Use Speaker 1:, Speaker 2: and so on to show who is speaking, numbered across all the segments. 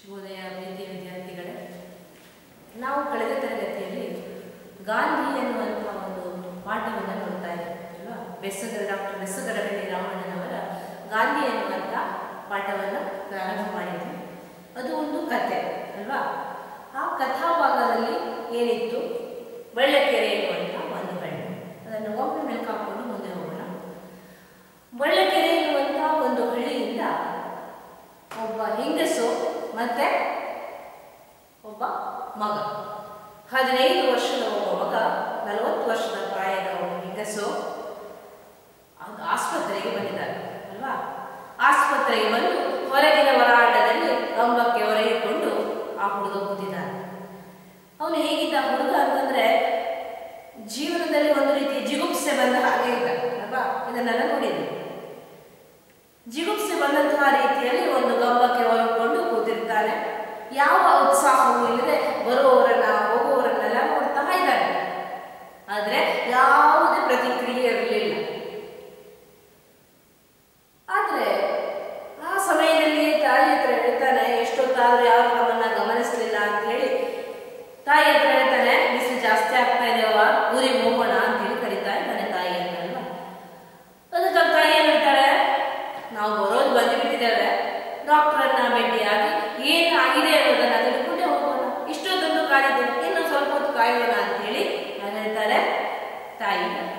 Speaker 1: ಶುಭೋದಯ ಪ್ರೀತಿಯ ವಿದ್ಯಾರ್ಥಿಗಳೇ ನಾವು ಕಳೆದ ತರಗತಿಯಲ್ಲಿ ಗಾಂಧಿ ಎನ್ನುವಂತಹ ಒಂದು ಪಾಠವನ್ನು ನೋಡ್ತಾ ಇದ್ದೀವಿ ಅಲ್ವಾ ಬೆಸ್ಸಗರ ಡಾಕ್ಟರ್ ಬೆಸ್ಸಗರಹಳ್ಳಿ ರಾಮಣ್ಣನವರ ಗಾಂಧಿ ಎನ್ನುವಂಥ ಪಾಠವನ್ನು ಪ್ರಾರಂಭ ಮಾಡಿದ್ವಿ ಅದು ಒಂದು ಕತೆ ಅಲ್ವಾ ಆ ಕಥಾಭಾಗದಲ್ಲಿ ಏನಿತ್ತು ಬಳ್ಳಕೆರೆ ಎನ್ನುವಂಥ ಒಂದು ಹಳ್ಳಿ ಅದನ್ನು ಒಮ್ಮೆ ಮೆಲ್ಕು ಹಾಕೊಂಡು ಮುಂದೆ ಹೋಗೋಣ ಬಳ್ಳಕೆರೆ ಎನ್ನುವಂಥ ಒಂದು ಹಳ್ಳಿಯಿಂದ ಒಬ್ಬ ಹೆಂಗಸು ಮತ್ತೆ ಒಬ್ಬ ಮಗ ಹದಿನೈದು ವರ್ಷದ ಒಬ್ಬ ಮಗ ನಲವತ್ತು ವರ್ಷದ ಪ್ರಾಯದ ಒಬ್ಬ ಹೆಂಗಸು ಅದು ಆಸ್ಪತ್ರೆಗೆ ಬಂದಿದ್ದಾರೆ ಅಲ್ವಾ ಆಸ್ಪತ್ರೆಗೆ ಬಂದು ಹೊರಗಿನ ವರಾಂಡದಲ್ಲಿ ಕಂಬಕ್ಕೆ ಹೊರಗಿಕೊಂಡು ಆ ಹುಡುಗ ಕೂತಿದ್ದಾನೆ ಅವನು ಹೇಗಿದ್ದ ಹುಡುಗ ಅಂತಂದ್ರೆ ಜೀವನದಲ್ಲಿ ಒಂದು ರೀತಿ ಜಿಗುಪ್ಸೆ ಬಂದ ಹಾಗೆ ಇದ್ದ ಅಲ್ವಾ ಇದನ್ನೆಲ್ಲ ನೋಡಿದ್ವಿ ಜಿಗುಪ್ಸೆ ಬಂದಂತಹ ರೀತಿಯಲ್ಲಿ ಒಂದು ಗಂಬಕ್ಕೆ ಹೊರಕೊಂಡು ಕೂತಿರ್ತಾನೆ ಯಾವ ಉತ್ಸಾಹವೂ ಇಲ್ಲದೆ ಬರುವವರನ್ನ ಹೋಗುವವರನ್ನೆಲ್ಲ ನೋಡ್ತಾ ಇದ್ದಾನೆ ಆದ್ರೆ ಯಾವುದೇ ಪ್ರತಿಕ್ರಿಯೆ ಇರಲಿಲ್ಲ ಆದ್ರೆ ಆ ಸಮಯದಲ್ಲಿ ತಾಯಿ ಹತ್ರ ಹೇಳ್ತಾನೆ ಎಷ್ಟೊತ್ತಾದ್ರೂ ಯಾರು ನಮ್ಮನ್ನ ಗಮನಿಸಲಿಲ್ಲ ಅಂತ ಹೇಳಿ ತಾಯಿ ಹತ್ರ ಹೇಳ್ತಾನೆ ಬಿಸಿಲು ಜಾಸ್ತಿ ಆಗ್ತಾ ಇದೆಯವ್ವ ಊರಿಗೆ ಹೋಗೋಣ ಅಂತ ಹೇಳಿ ಕರಿತಾ ಇದ್ದಾನೆ ತಾಯಿಯನ್ನ ಅಲ್ವಾ ಅದಕ್ಕೆ ಆ ತಾಯಿ ಏನ್ ಹೇಳ್ತಾಳೆ ನಾವು ಬರೋದು ಬಂದುಬಿಟ್ಟಿದ್ದೇವೆ ಡಾಕ್ಟರನ್ನ ಭೇಟಿಯಾಗಿ ಏನಾಗಿದೆ ಅನ್ನೋದನ್ನ ತಿಳ್ಕೊಂಡೇ ಹೋಗೋಣ ಇಷ್ಟೊಂದು ಕಾಲಿದ್ದೇವೆ ಇನ್ನು ಸ್ವಲ್ಪ ಹೊತ್ತು ಕಾಯೋಣ ಅಂತ ಹೇಳಿ ನಾನು ಹೇಳ್ತಾರೆ ತಾಯಿ ಹೇಳ್ತಾಳೆ.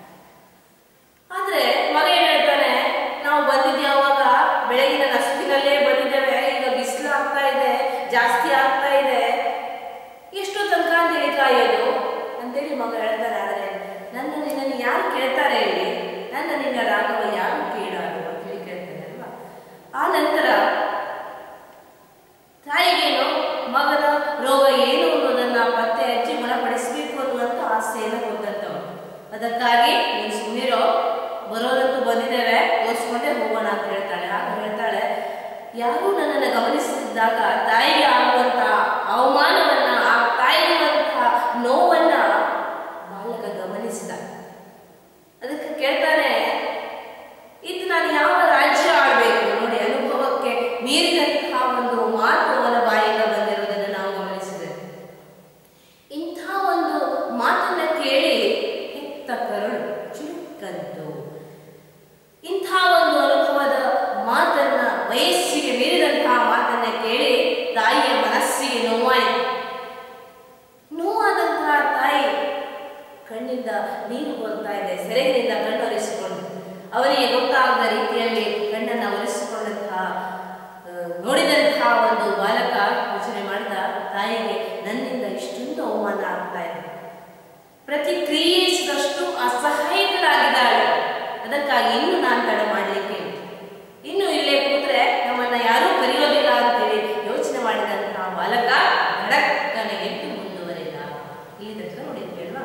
Speaker 1: ಆದ್ರೆ ಮಗ ಏನ್ ಹೇಳ್ತಾನೆ ನಾವು ಬಂದಿದ್ದು ಯಾವಾಗ ಬೆಳಗಿನ ನಸುಕಿನಲ್ಲೇ ಬಂದಿದ್ದೇವೆ ಈಗ ಬಿಸಿಲು ಆಗ್ತಾ ಇದೆ ಜಾಸ್ತಿ ಆಗ್ತಾ ಇದೆ ಎಷ್ಟು ತನಕ ಅಂತೇಳಿ ಕಾಯೋದು ಅಂತೇಳಿ ಮಗ ಹೇಳ್ತಾರೆ ಆದ್ರೆ ನನ್ನ ನಿನ್ನನ್ನು ಯಾರು ಕೇಳ್ತಾರೆ ಹೇಳಿ ನನ್ನ ನಿನ್ನ ರಾಘವ ಯಾರು ಕೇಳಾರು ಅಂತೇಳಿ ಕೇಳ್ತಾರೆ ಅಲ್ವಾ ಆ ನಂತರ ತಾಯಿಗೇನು ಮಗನ ರೋಗ ಏನು ಅನ್ನೋದನ್ನ ಪತ್ತೆ ಹಚ್ಚಿ ಗುಣಪಡಿಸಬೇಕು ಅನ್ನುವಂಥ ಆಸೆಯನ್ನು ಕೊಟ್ಟಂತವನು ಅದಕ್ಕಾಗಿ ನೀನು ಸುಮ್ಮನಿರೋ ಬರೋದಂತೂ ಬಂದಿದ್ದೇವೆ ತೋರಿಸ್ಕೊಂಡೇ ಹೋಗೋಣ ಅಂತ ಹೇಳ್ತಾಳೆ ಆಗ ಹೇಳ್ತಾಳೆ ಯಾರೂ ನನ್ನನ್ನು ಗಮನಿಸುತ್ತಿದ್ದಾಗ ತಾಯಿಗೆ ಆಗುವಂತಹ ಅವಮಾನವನ್ನ ಆ ತಾಯಿಗಿರುವಂತಹ ನೋವನ್ನ ಬಾಲಕ ಗಮನಿಸಿದ ಅದಕ್ಕೆ ಕೇಳ್ತಾನೆ ಇದು ನಾನು ಯಾವ ರಾಜ್ಯ ಆಡಬೇಕು ನೋಡಿ ಅನುಭವಕ್ಕೆ ಮೀರಿದಂತಹ ಒಂದು ಮಾತು ಅವನ ಬಾಯಿಂದ ಬಂದಿರುವುದನ್ನು ನಾವು ಗಮನಿಸಿದ್ದೇವೆ ಇಂಥ ಒಂದು ಮಾತನ್ನ ಕೇಳಿ ಹೆತ್ತ ಕರುಳು ಚುರುಕಂತು ಇಂಥ ಒಂದು ಅನುಭವದ ಮಾತನ್ನ ವಯಸ್ಸಿಗೆ ಮೀರಿದಂತಹ ಮಾತನ್ನ ಕೇಳಿ ತಾಯಿಯ ಮನಸ್ಸಿಗೆ ನೋವಾಯಿತು ನೋವಾದಂತಹ ತಾಯಿ ಕಣ್ಣಿಂದ ನೀರು ಬರ್ತಾ ಇದೆ ಸೆರೆಗಿನಿಂದ ಕಣ್ಣು ಒರೆಸಿಕೊಂಡು ಅವನಿಗೆ ಗೊತ್ತಾಗದ ರೀತಿಯಲ್ಲಿ ಕಣ್ಣನ್ನು ಒರೆಸಿಕೊಂಡಂತಹ ಆ, ನೋಡಿದಂತಹ ಒಂದು ಬಾಲಕ ಯೋಚನೆ ಮಾಡಿದ ತಾಯಿಗೆ ನನ್ನಿಂದ ಇಷ್ಟೊಂದು ಅವಮಾನ ಆಗ್ತಾ ಇದೆ ಪ್ರತಿಕ್ರಿಯಿಸಿದಷ್ಟು ಅಸಹಾಯಕರಾಗಿದ್ದಾಳೆ ಅದಕ್ಕಾಗಿ ಇನ್ನು ನಾನು ತಡ ಮಾಡಲಿಕ್ಕೆ ಇನ್ನು ಇಲ್ಲೇ ಕೂತ್ರೆ ನಮ್ಮನ್ನ ಯಾರೂ ಕರೆಯೋದಿಲ್ಲ ಅಂತೇಳಿ ಯೋಚನೆ ಮಾಡಿದಂತಹ ಬಾಲಕ ನಡಕ್ಕನೆ ಎದ್ದು ಮುಂದುವರಿದ ಇಲ್ಲಿ ತನಕ ನೋಡಿದ್ವಿ ಅಲ್ವಾ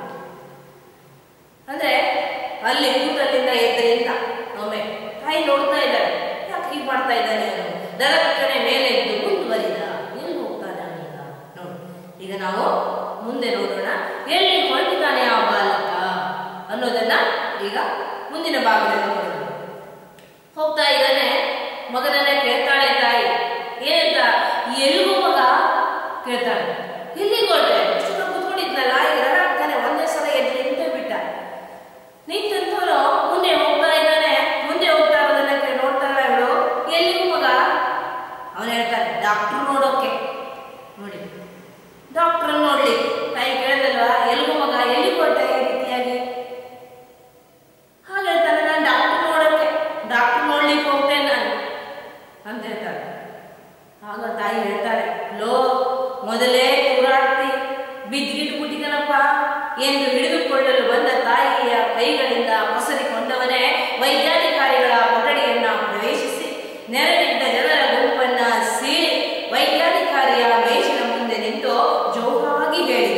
Speaker 1: ಅಂದ್ರೆ ಅಲ್ಲಿ ಕೂತಲ್ಲಿಂದ ಎದ್ದರಿಂದ ಒಮ್ಮೆ ತಾಯಿ ನೋಡ್ತಾ ಇದ್ದಾಳೆ ಯಾಕೆ ಹೀಗೆ ಮಾಡ್ತಾ ಇದ್ದಾನೆ ಅವನು ದಡಕ್ಕನೆ ಮೇಲೆ ಎದ್ದು ಮುಂದುವರಿದ ಎಲ್ಲಿ ಹೋಗ್ತಾನೆ ಅವನೀಗ ನೋಡಿ ಈಗ ನಾವು ಮುಂದೆ ನೋಡೋಣ ಎಲ್ಲಿ ಹೊರಟಿದ್ದಾನೆ ಆ ಬಾಲಕ ಅನ್ನೋದನ್ನ ಈಗ ಮುಂದಿನ ಭಾಗದಲ್ಲಿ ನೋಡೋಣ ಹೋಗ್ತಾ ಇದ್ದಾನೆ ಮಗನನ್ನ ಕೇಳ್ತಾಳೆ ತಾಯಿ ಏನಂತ ಎಲ್ಲಿಗೂ ಮಗ ಕೇಳ್ತಾಳೆ ಎಲ್ಲಿಗೆ ಹೊರಟೆ ಇಷ್ಟು ಕೂತ್ಕೊಂಡಿದ್ನಲ್ಲ ಈಗ ನಡಕ್ತಾನೆ ಒಂದೇ ಸಲ ಎದ್ದು ನಿಂತೇ ಬಿಟ್ಟ ನಿಂತಂತವನು ಮುಂದೆ ಹೋಗ್ತಾ ಇದ್ದಾನೆ ಮುಂದೆ ಹೋಗ್ತಾ ಇರೋದನ್ನ ಕೇಳಿ ನೋಡ್ತಾಳೆ ಅವಳು ಎಲ್ಲಿಗೂ ಮಗ ಅವನು ಹೇಳ್ತಾನೆ ಡಾಕ್ಟ್ರು ನೋಡೋಕೆ ನೋಡಿ ಡಾಕ್ಟ್ರ್ ನೋಡ್ಲಿ ತಾಯಿ ಕೇಳದಲ್ವಾ ಎಲ್ಲಿಗೂ ಮಗ ಎಲ್ಲಿಗೆ ಹೊರಟ ಈ ರೀತಿಯಾಗಿ ಹಾಗೆ ಹೇಳ್ತಾನೆ ನಾನು ಡಾಕ್ಟರ್ ನೋಡಕ್ಕೆ ಡಾಕ್ಟರ್ ನೋಡ್ಲಿಕ್ಕೆ ಹೋಗ್ತೇನೆ ನಾನು ಅಂತ ಹೇಳ್ತಾಳೆ ಆಗ ತಾಯಿ ಹೇಳ್ತಾಳೆ ಲೋ ಮೊದಲೇ ತೂರಾಡ್ತಿ ಬಿದ್ದಿಟ್ಬಿಟ್ಟಿದನಪ್ಪ ಎಂದು ಹಿಡಿದುಕೊಳ್ಳಲು ಬಂದ ತಾಯಿಯ ಕೈಗಳಿಂದ ಮೊಸರಿಕೊಂಡವನೇ ವೈದ್ಯಾಧಿಕಾರಿಗಳ ಕೊಠಡಿಯನ್ನ ಪ್ರವೇಶಿಸಿ ನೆರೆದಿದ್ದ ಜನರ ಗುಂಪನ್ನ ಸೀಳಿ ವೈದ್ಯಾಧಿಕಾರಿಯ ಮೇಜಿನ ಮುಂದೆ ನಿಂತು ಜೋರಾಗಿ ಹೇಳಿದ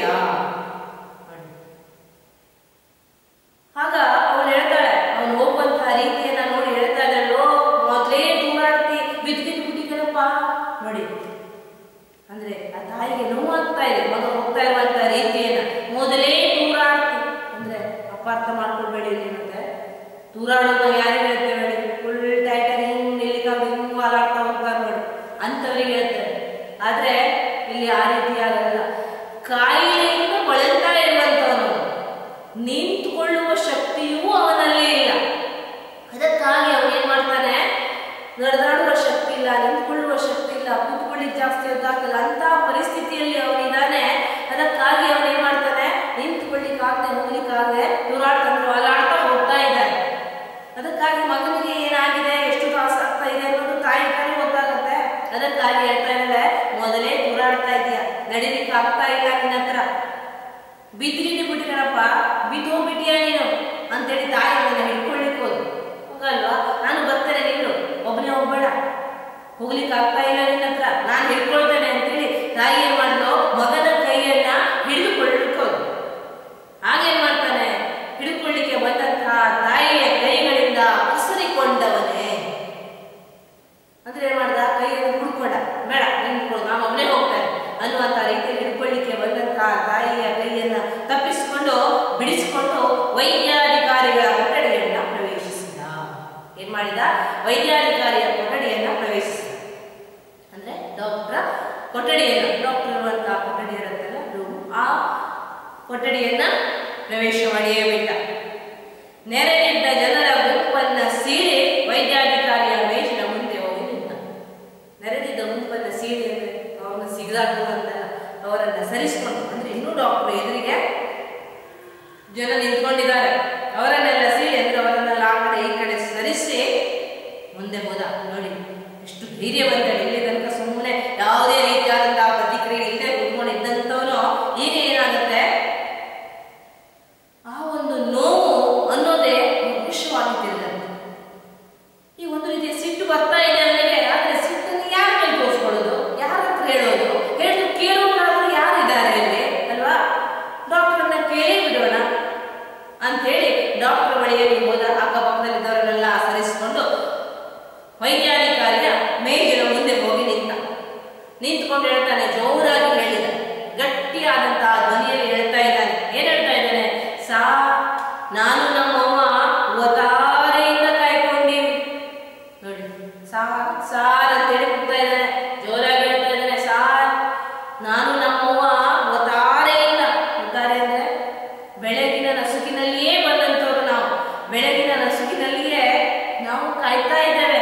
Speaker 1: ಆಗ ಅವಳು ಹೇಳ್ತಾಳೆ ಅವನು ಹೋಗುವಂತಹ ರೀತಿಯನ್ನ ನೋಡಿ ಹೇಳ್ತಾ ಇದ್ದಳು ಮೊದಲೇ ದೂರಾಡ್ತಿ ಬಿದ್ದಿದ್ದು ಬಿಟ್ಟಿದ್ದನಪ್ಪ ನೋಡಿ ಅಂದ್ರೆ ಆ ತಾಯಿಗೆ ನೋವಾಗ್ತಾ ಇದೆ ಮಗ ಹೋಗ್ತಾ ಇರುವಂತಹ ರೀತಿಯನ್ನ ಮೊದಲೇ ದೂರಾಡ್ತಿ ಅಂದ್ರೆ ಅಪಾರ್ಥ ಮಾಡ್ಕೊಳ್ಬೇಡಿ ಇಲ್ಲಿ ಮತ್ತೆ ದೂರಾಡೋದು ಯಾರಿಗೆ ಹೇಳ್ತೇವೆ ಹೇಳಿ ಫುಲ್ ಟೈಟಾಗಿ ಹಿಂಗ್ ನಿಲ್ಲಿಕಾಗ ಹಿಂಗ್ ವಾಲಾಡ್ತಾ ಹೋಗ್ತಾರೆ ನೋಡಿ ಅಂಥವ್ರಿಗೆ ಹೇಳ್ತಾರೆ ಆ ರೀತಿಯಾಗಲ್ಲ ಕಾಯಿಲೆಯಿಂದ ಬಳಲ್ತಾ ಇರುವಂತವನು ನಿಂತುಕೊಳ್ಳುವ ಶಕ್ತಿಯೂ ಅವನಲ್ಲಿ ಇಲ್ಲ ಅದಕ್ಕಾಗಿ ಅವನು ಏನ್ ಮಾಡ್ತಾನೆ ನಡೆದಾಡುವ ಶಕ್ತಿ ಇಲ್ಲ ನಿಂತ್ಕೊಳ್ಳುವ ಶಕ್ತಿ ಇಲ್ಲ ಕೂತ್ಕೊಳ್ಳಿಕ್ಕೆ ಜಾಸ್ತಿ ಹೊತ್ತಾಗಲ್ಲ ಅಂತ ಪರಿಸ್ಥಿತಿಯಲ್ಲಿ ಅವನಿದ್ದಾನೆ ಅದಕ್ಕಾಗಿ ಅವನು ಏನ್ ಮಾಡ್ತಾನೆ ನಿಂತ್ಕೊಳ್ಳಿಕ್ಕಾಗದೆ ಹೋಗ್ಲಿಕ್ಕಾಗದೆ ದೂರಾಡ್ಕೊಂಡು ಅಲಾಡ್ತಾ ಹೋಗ್ತಾ ಇದ್ದಾನೆ ಅದಕ್ಕಾಗಿ ಮಗನಿಗೆ ಏನಾಗಿದೆ ಎಷ್ಟು ತ್ರಾಸ ಆಗ್ತಾ ಇದೆ ಅನ್ನೋದು ತಾಯಿ ತಾನೇ ಗೊತ್ತಾಗುತ್ತೆ ಅದಕ್ಕಾಗಿ ಹೇಳ್ತಾ ಇದ್ದಾಳೆ ಮೊದಲೇ ದೂರಾಡ್ತಾ ಇದೀಯ ನಡಿಲಿಕ್ಕೆ ಆಗ್ತಾ ಇಲ್ಲ ನಿನ್ನ ಹತ್ರ ಬಿದ್ದಿನಿ ಬಿಟ್ಟಿರಪ್ಪ ಬಿದ್ದು ಹೋಗ್ಬಿಟ್ಟಿಯ ನೀನು ಅಂತೇಳಿ ತಾಯಿ ಅವನ್ನ ಹಿಡ್ಕೊಳ್ಳಿಕ್ಕೆ ಹೋದ್ರು ಹೋಗಲ್ವಾ ನಾನು ಬರ್ತೇನೆ ನೀನು ಒಬ್ಬನೇ ಹೋಗ್ಬೇಡ ಹೋಗ್ಲಿಕ್ಕೆ ಆಗ್ತಾ ಇಲ್ಲ ನಿನ್ನ ಹತ್ರ ನಾನು ಹಿಡ್ಕೊಳ್ತೇನೆ ಅಂತೇಳಿ ತಾಯಿ ಏನ್ ಮಾಡ್ಲು ಮಗನ ಕೈಯನ್ನ ಹಿಡಿದುಕೊಳ್ಳಿಕ್ಕೆ ಹೋದ್ರು ಹಾಗೇನ್ ಮಾಡ್ತಾನೆ ಹಿಡ್ಕೊಳ್ಳಿಕ್ಕೆ ಬಂದಂತಹ ತಾಯಿಯ ಕೈಗಳಿಂದ ಉಸಿರಿಕೊಂಡವನೇ ಅಂದ್ರೆ ಏನ್ ಮಾಡ್ದ ಕೈಯನ್ನು ಹುಡ್ಕೊಂಡ ಬೇಡ ನಿಂತ್ಕೊಳ್ಳು ನಾನು ಒಬ್ಬನೇ ಹೋಗ್ತೇನೆ ಅನ್ನುವಂತ ರೀತಿಯಲ್ಲಿ ಹಿಡ್ಕೊಳ್ಳಿಕ್ಕೆ ಬಂದಂತಹ ತಾಯಿಯ ಕೈಯನ್ನ ತಪ್ಪಿಸಿಕೊಂಡು ಬಿಡಿಸಿಕೊಂಡು ವೈದ್ಯಾಧಿಕಾರಿಗಳ ಕೊಠಡಿಯನ್ನ ಪ್ರವೇಶಿಸಿದ ಏನ್ ಮಾಡಿದ ವೈದ್ಯಾಧಿಕಾರಿಯ ಕೊಠಡಿಯನ್ನ ಪ್ರವೇಶಿಸಿದ ಅಂದ್ರೆ ಡಾಕ್ಟರ್ ಕೊಠಡಿಯನ್ನ ಡಾಕ್ಟರ್ ಇರುವಂತಹ ಕೊಠಡಿ ಇರುತ್ತಲ್ಲ ರೂಮ್ ಆ ಕೊಠಡಿಯನ್ನ ಪ್ರವೇಶ ಮಾಡಿಯೇ ಬಿಟ್ಟ ನೆರೆದಿದ್ದ ಜನರ ಗುಂಪನ್ನ ಸೀಳಿ ವೈದ್ಯಾಧಿಕಾರಿಯ ಮೇಜಿನ ಮುಂದೆ ಹೋಗಿ ನಿಂತ ನೆರೆದಿದ್ದ ಗುಂಪನ್ನ ಸೀಳಿ ಅಂದ್ರೆ ಅವ್ರನ್ನ ಸಿಗದಾಡುವಂತಲ್ಲ ಅವರನ್ನ ಸರಿಸಿಕೊಂಡು ಅಂದ್ರೆ ಇನ್ನೂ ಡಾಕ್ಟರ್ ಎದುರಿಗೆ ಜನ ನಿಂತ್ಕೊಂಡಿದ್ದಾರೆ ಅವರನ್ನೆಲ್ಲ ಸೀಳಿ ಅಂದ್ರೆ ಅವರನ್ನೆಲ್ಲ ಆ ಕಡೆ ಈ ಕಡೆ ಸರಿಸಿ ಮುಂದೆ ಹೋದ ನೋಡಿ ಎಷ್ಟು ಧೈರ್ಯವಂತ ಇಲ್ಲಿ ತನಕ ಸುಮ್ಮನೆ ಯಾವುದೇ ರೀತಿಯಾದಂತಹ ಪ್ರತಿಕ್ರಿಯೆ ಇಲ್ಲದೆ ಕುತ್ಕೊಂಡಿದ್ದಂಥವನು ಈಗ ಏನಾಗುತ್ತೆ ಆ ಒಂದು ನೋವು ಅನ್ನೋದೇ ವಿಷವಾಗುತ್ತಿರದಂತೆ ಈ ಒಂದು ರೀತಿಯ ಸಿಟ್ಟು ಬರ್ತಾ ಇದೆ ಅವನಿಗೆ ಆದ್ರೆ ಸಿಟ್ಟನ್ನು ಯಾರ ಮೇಲೆ ತೋರಿಸ್ಕೊಳ್ಳೋದು ಯಾರ ಹತ್ರ ಹೇಳೋದು ಹೇಳಿ ಕೇಳೋರಾದ್ರೂ ಯಾರಿದ್ದಾರೆ ಇಲ್ಲಿ ಅಲ್ವಾ ಡಾಕ್ಟರ್ನ ಕೇಳಿ ಬಿಡೋಣ ಅಂತೇಳಿ ಡಾಕ್ಟರ್ ಬಳಿಯಲ್ಲಿ ಹೋದ ಅಕ್ಕಪಕ್ಕದಲ್ಲಿದ್ದವರನ್ನೆಲ್ಲ ಸರಿಸಿಕೊಂಡು ವೈದ್ಯಾಧಿಕಾರಿಯ ಮೇಜಿನ ಮುಂದೆ ಹೋಗಿ ನಿಂತ ನಿಂತ್ಕೊಂಡು ಹೇಳ್ತಾನೆ ಜೋರಾಗಿ ಹೇಳಿದ ಗಟ್ಟಿಯಾದಂತಹ ಧ್ವನಿಯಲ್ಲಿ ಹೇಳ್ತಾ ಇದ್ದಾನೆ ಏನ್ ಹೇಳ್ತಾ ಇದ್ದಾನೆ ಸಾ ನಾನು ನಮ್ಮವ್ವ ಒತ್ತಾರೆಯಿಂದ ಕಾಯ್ಕೊಂಡಿವಿ ನೋಡಿ ಸಾರ್ ಸಾರ್ ಅಂತೇಳಿ ಕೂಗ್ತಾ ಇದ್ದಾನೆ ಜೋರಾಗಿ ಹೇಳ್ತಾ ಇದ್ದಾನೆ ಸಾರ್ ನಾನು ನಮ್ಮವ್ವ ಒತ್ತಾರೆಯಿಂದ ಒತ್ತಾರೆ ಅಂದ್ರೆ ಬೆಳಗಿನ ನಸುಕಿನಲ್ಲಿಯೇ ಬಂದಂತವ್ರು ನಾವು ಬೆಳಗಿನ ನಸುಕಿನಲ್ಲಿಯೇ ನಾವು ಕಾಯ್ತಾ ಇದ್ದೇವೆ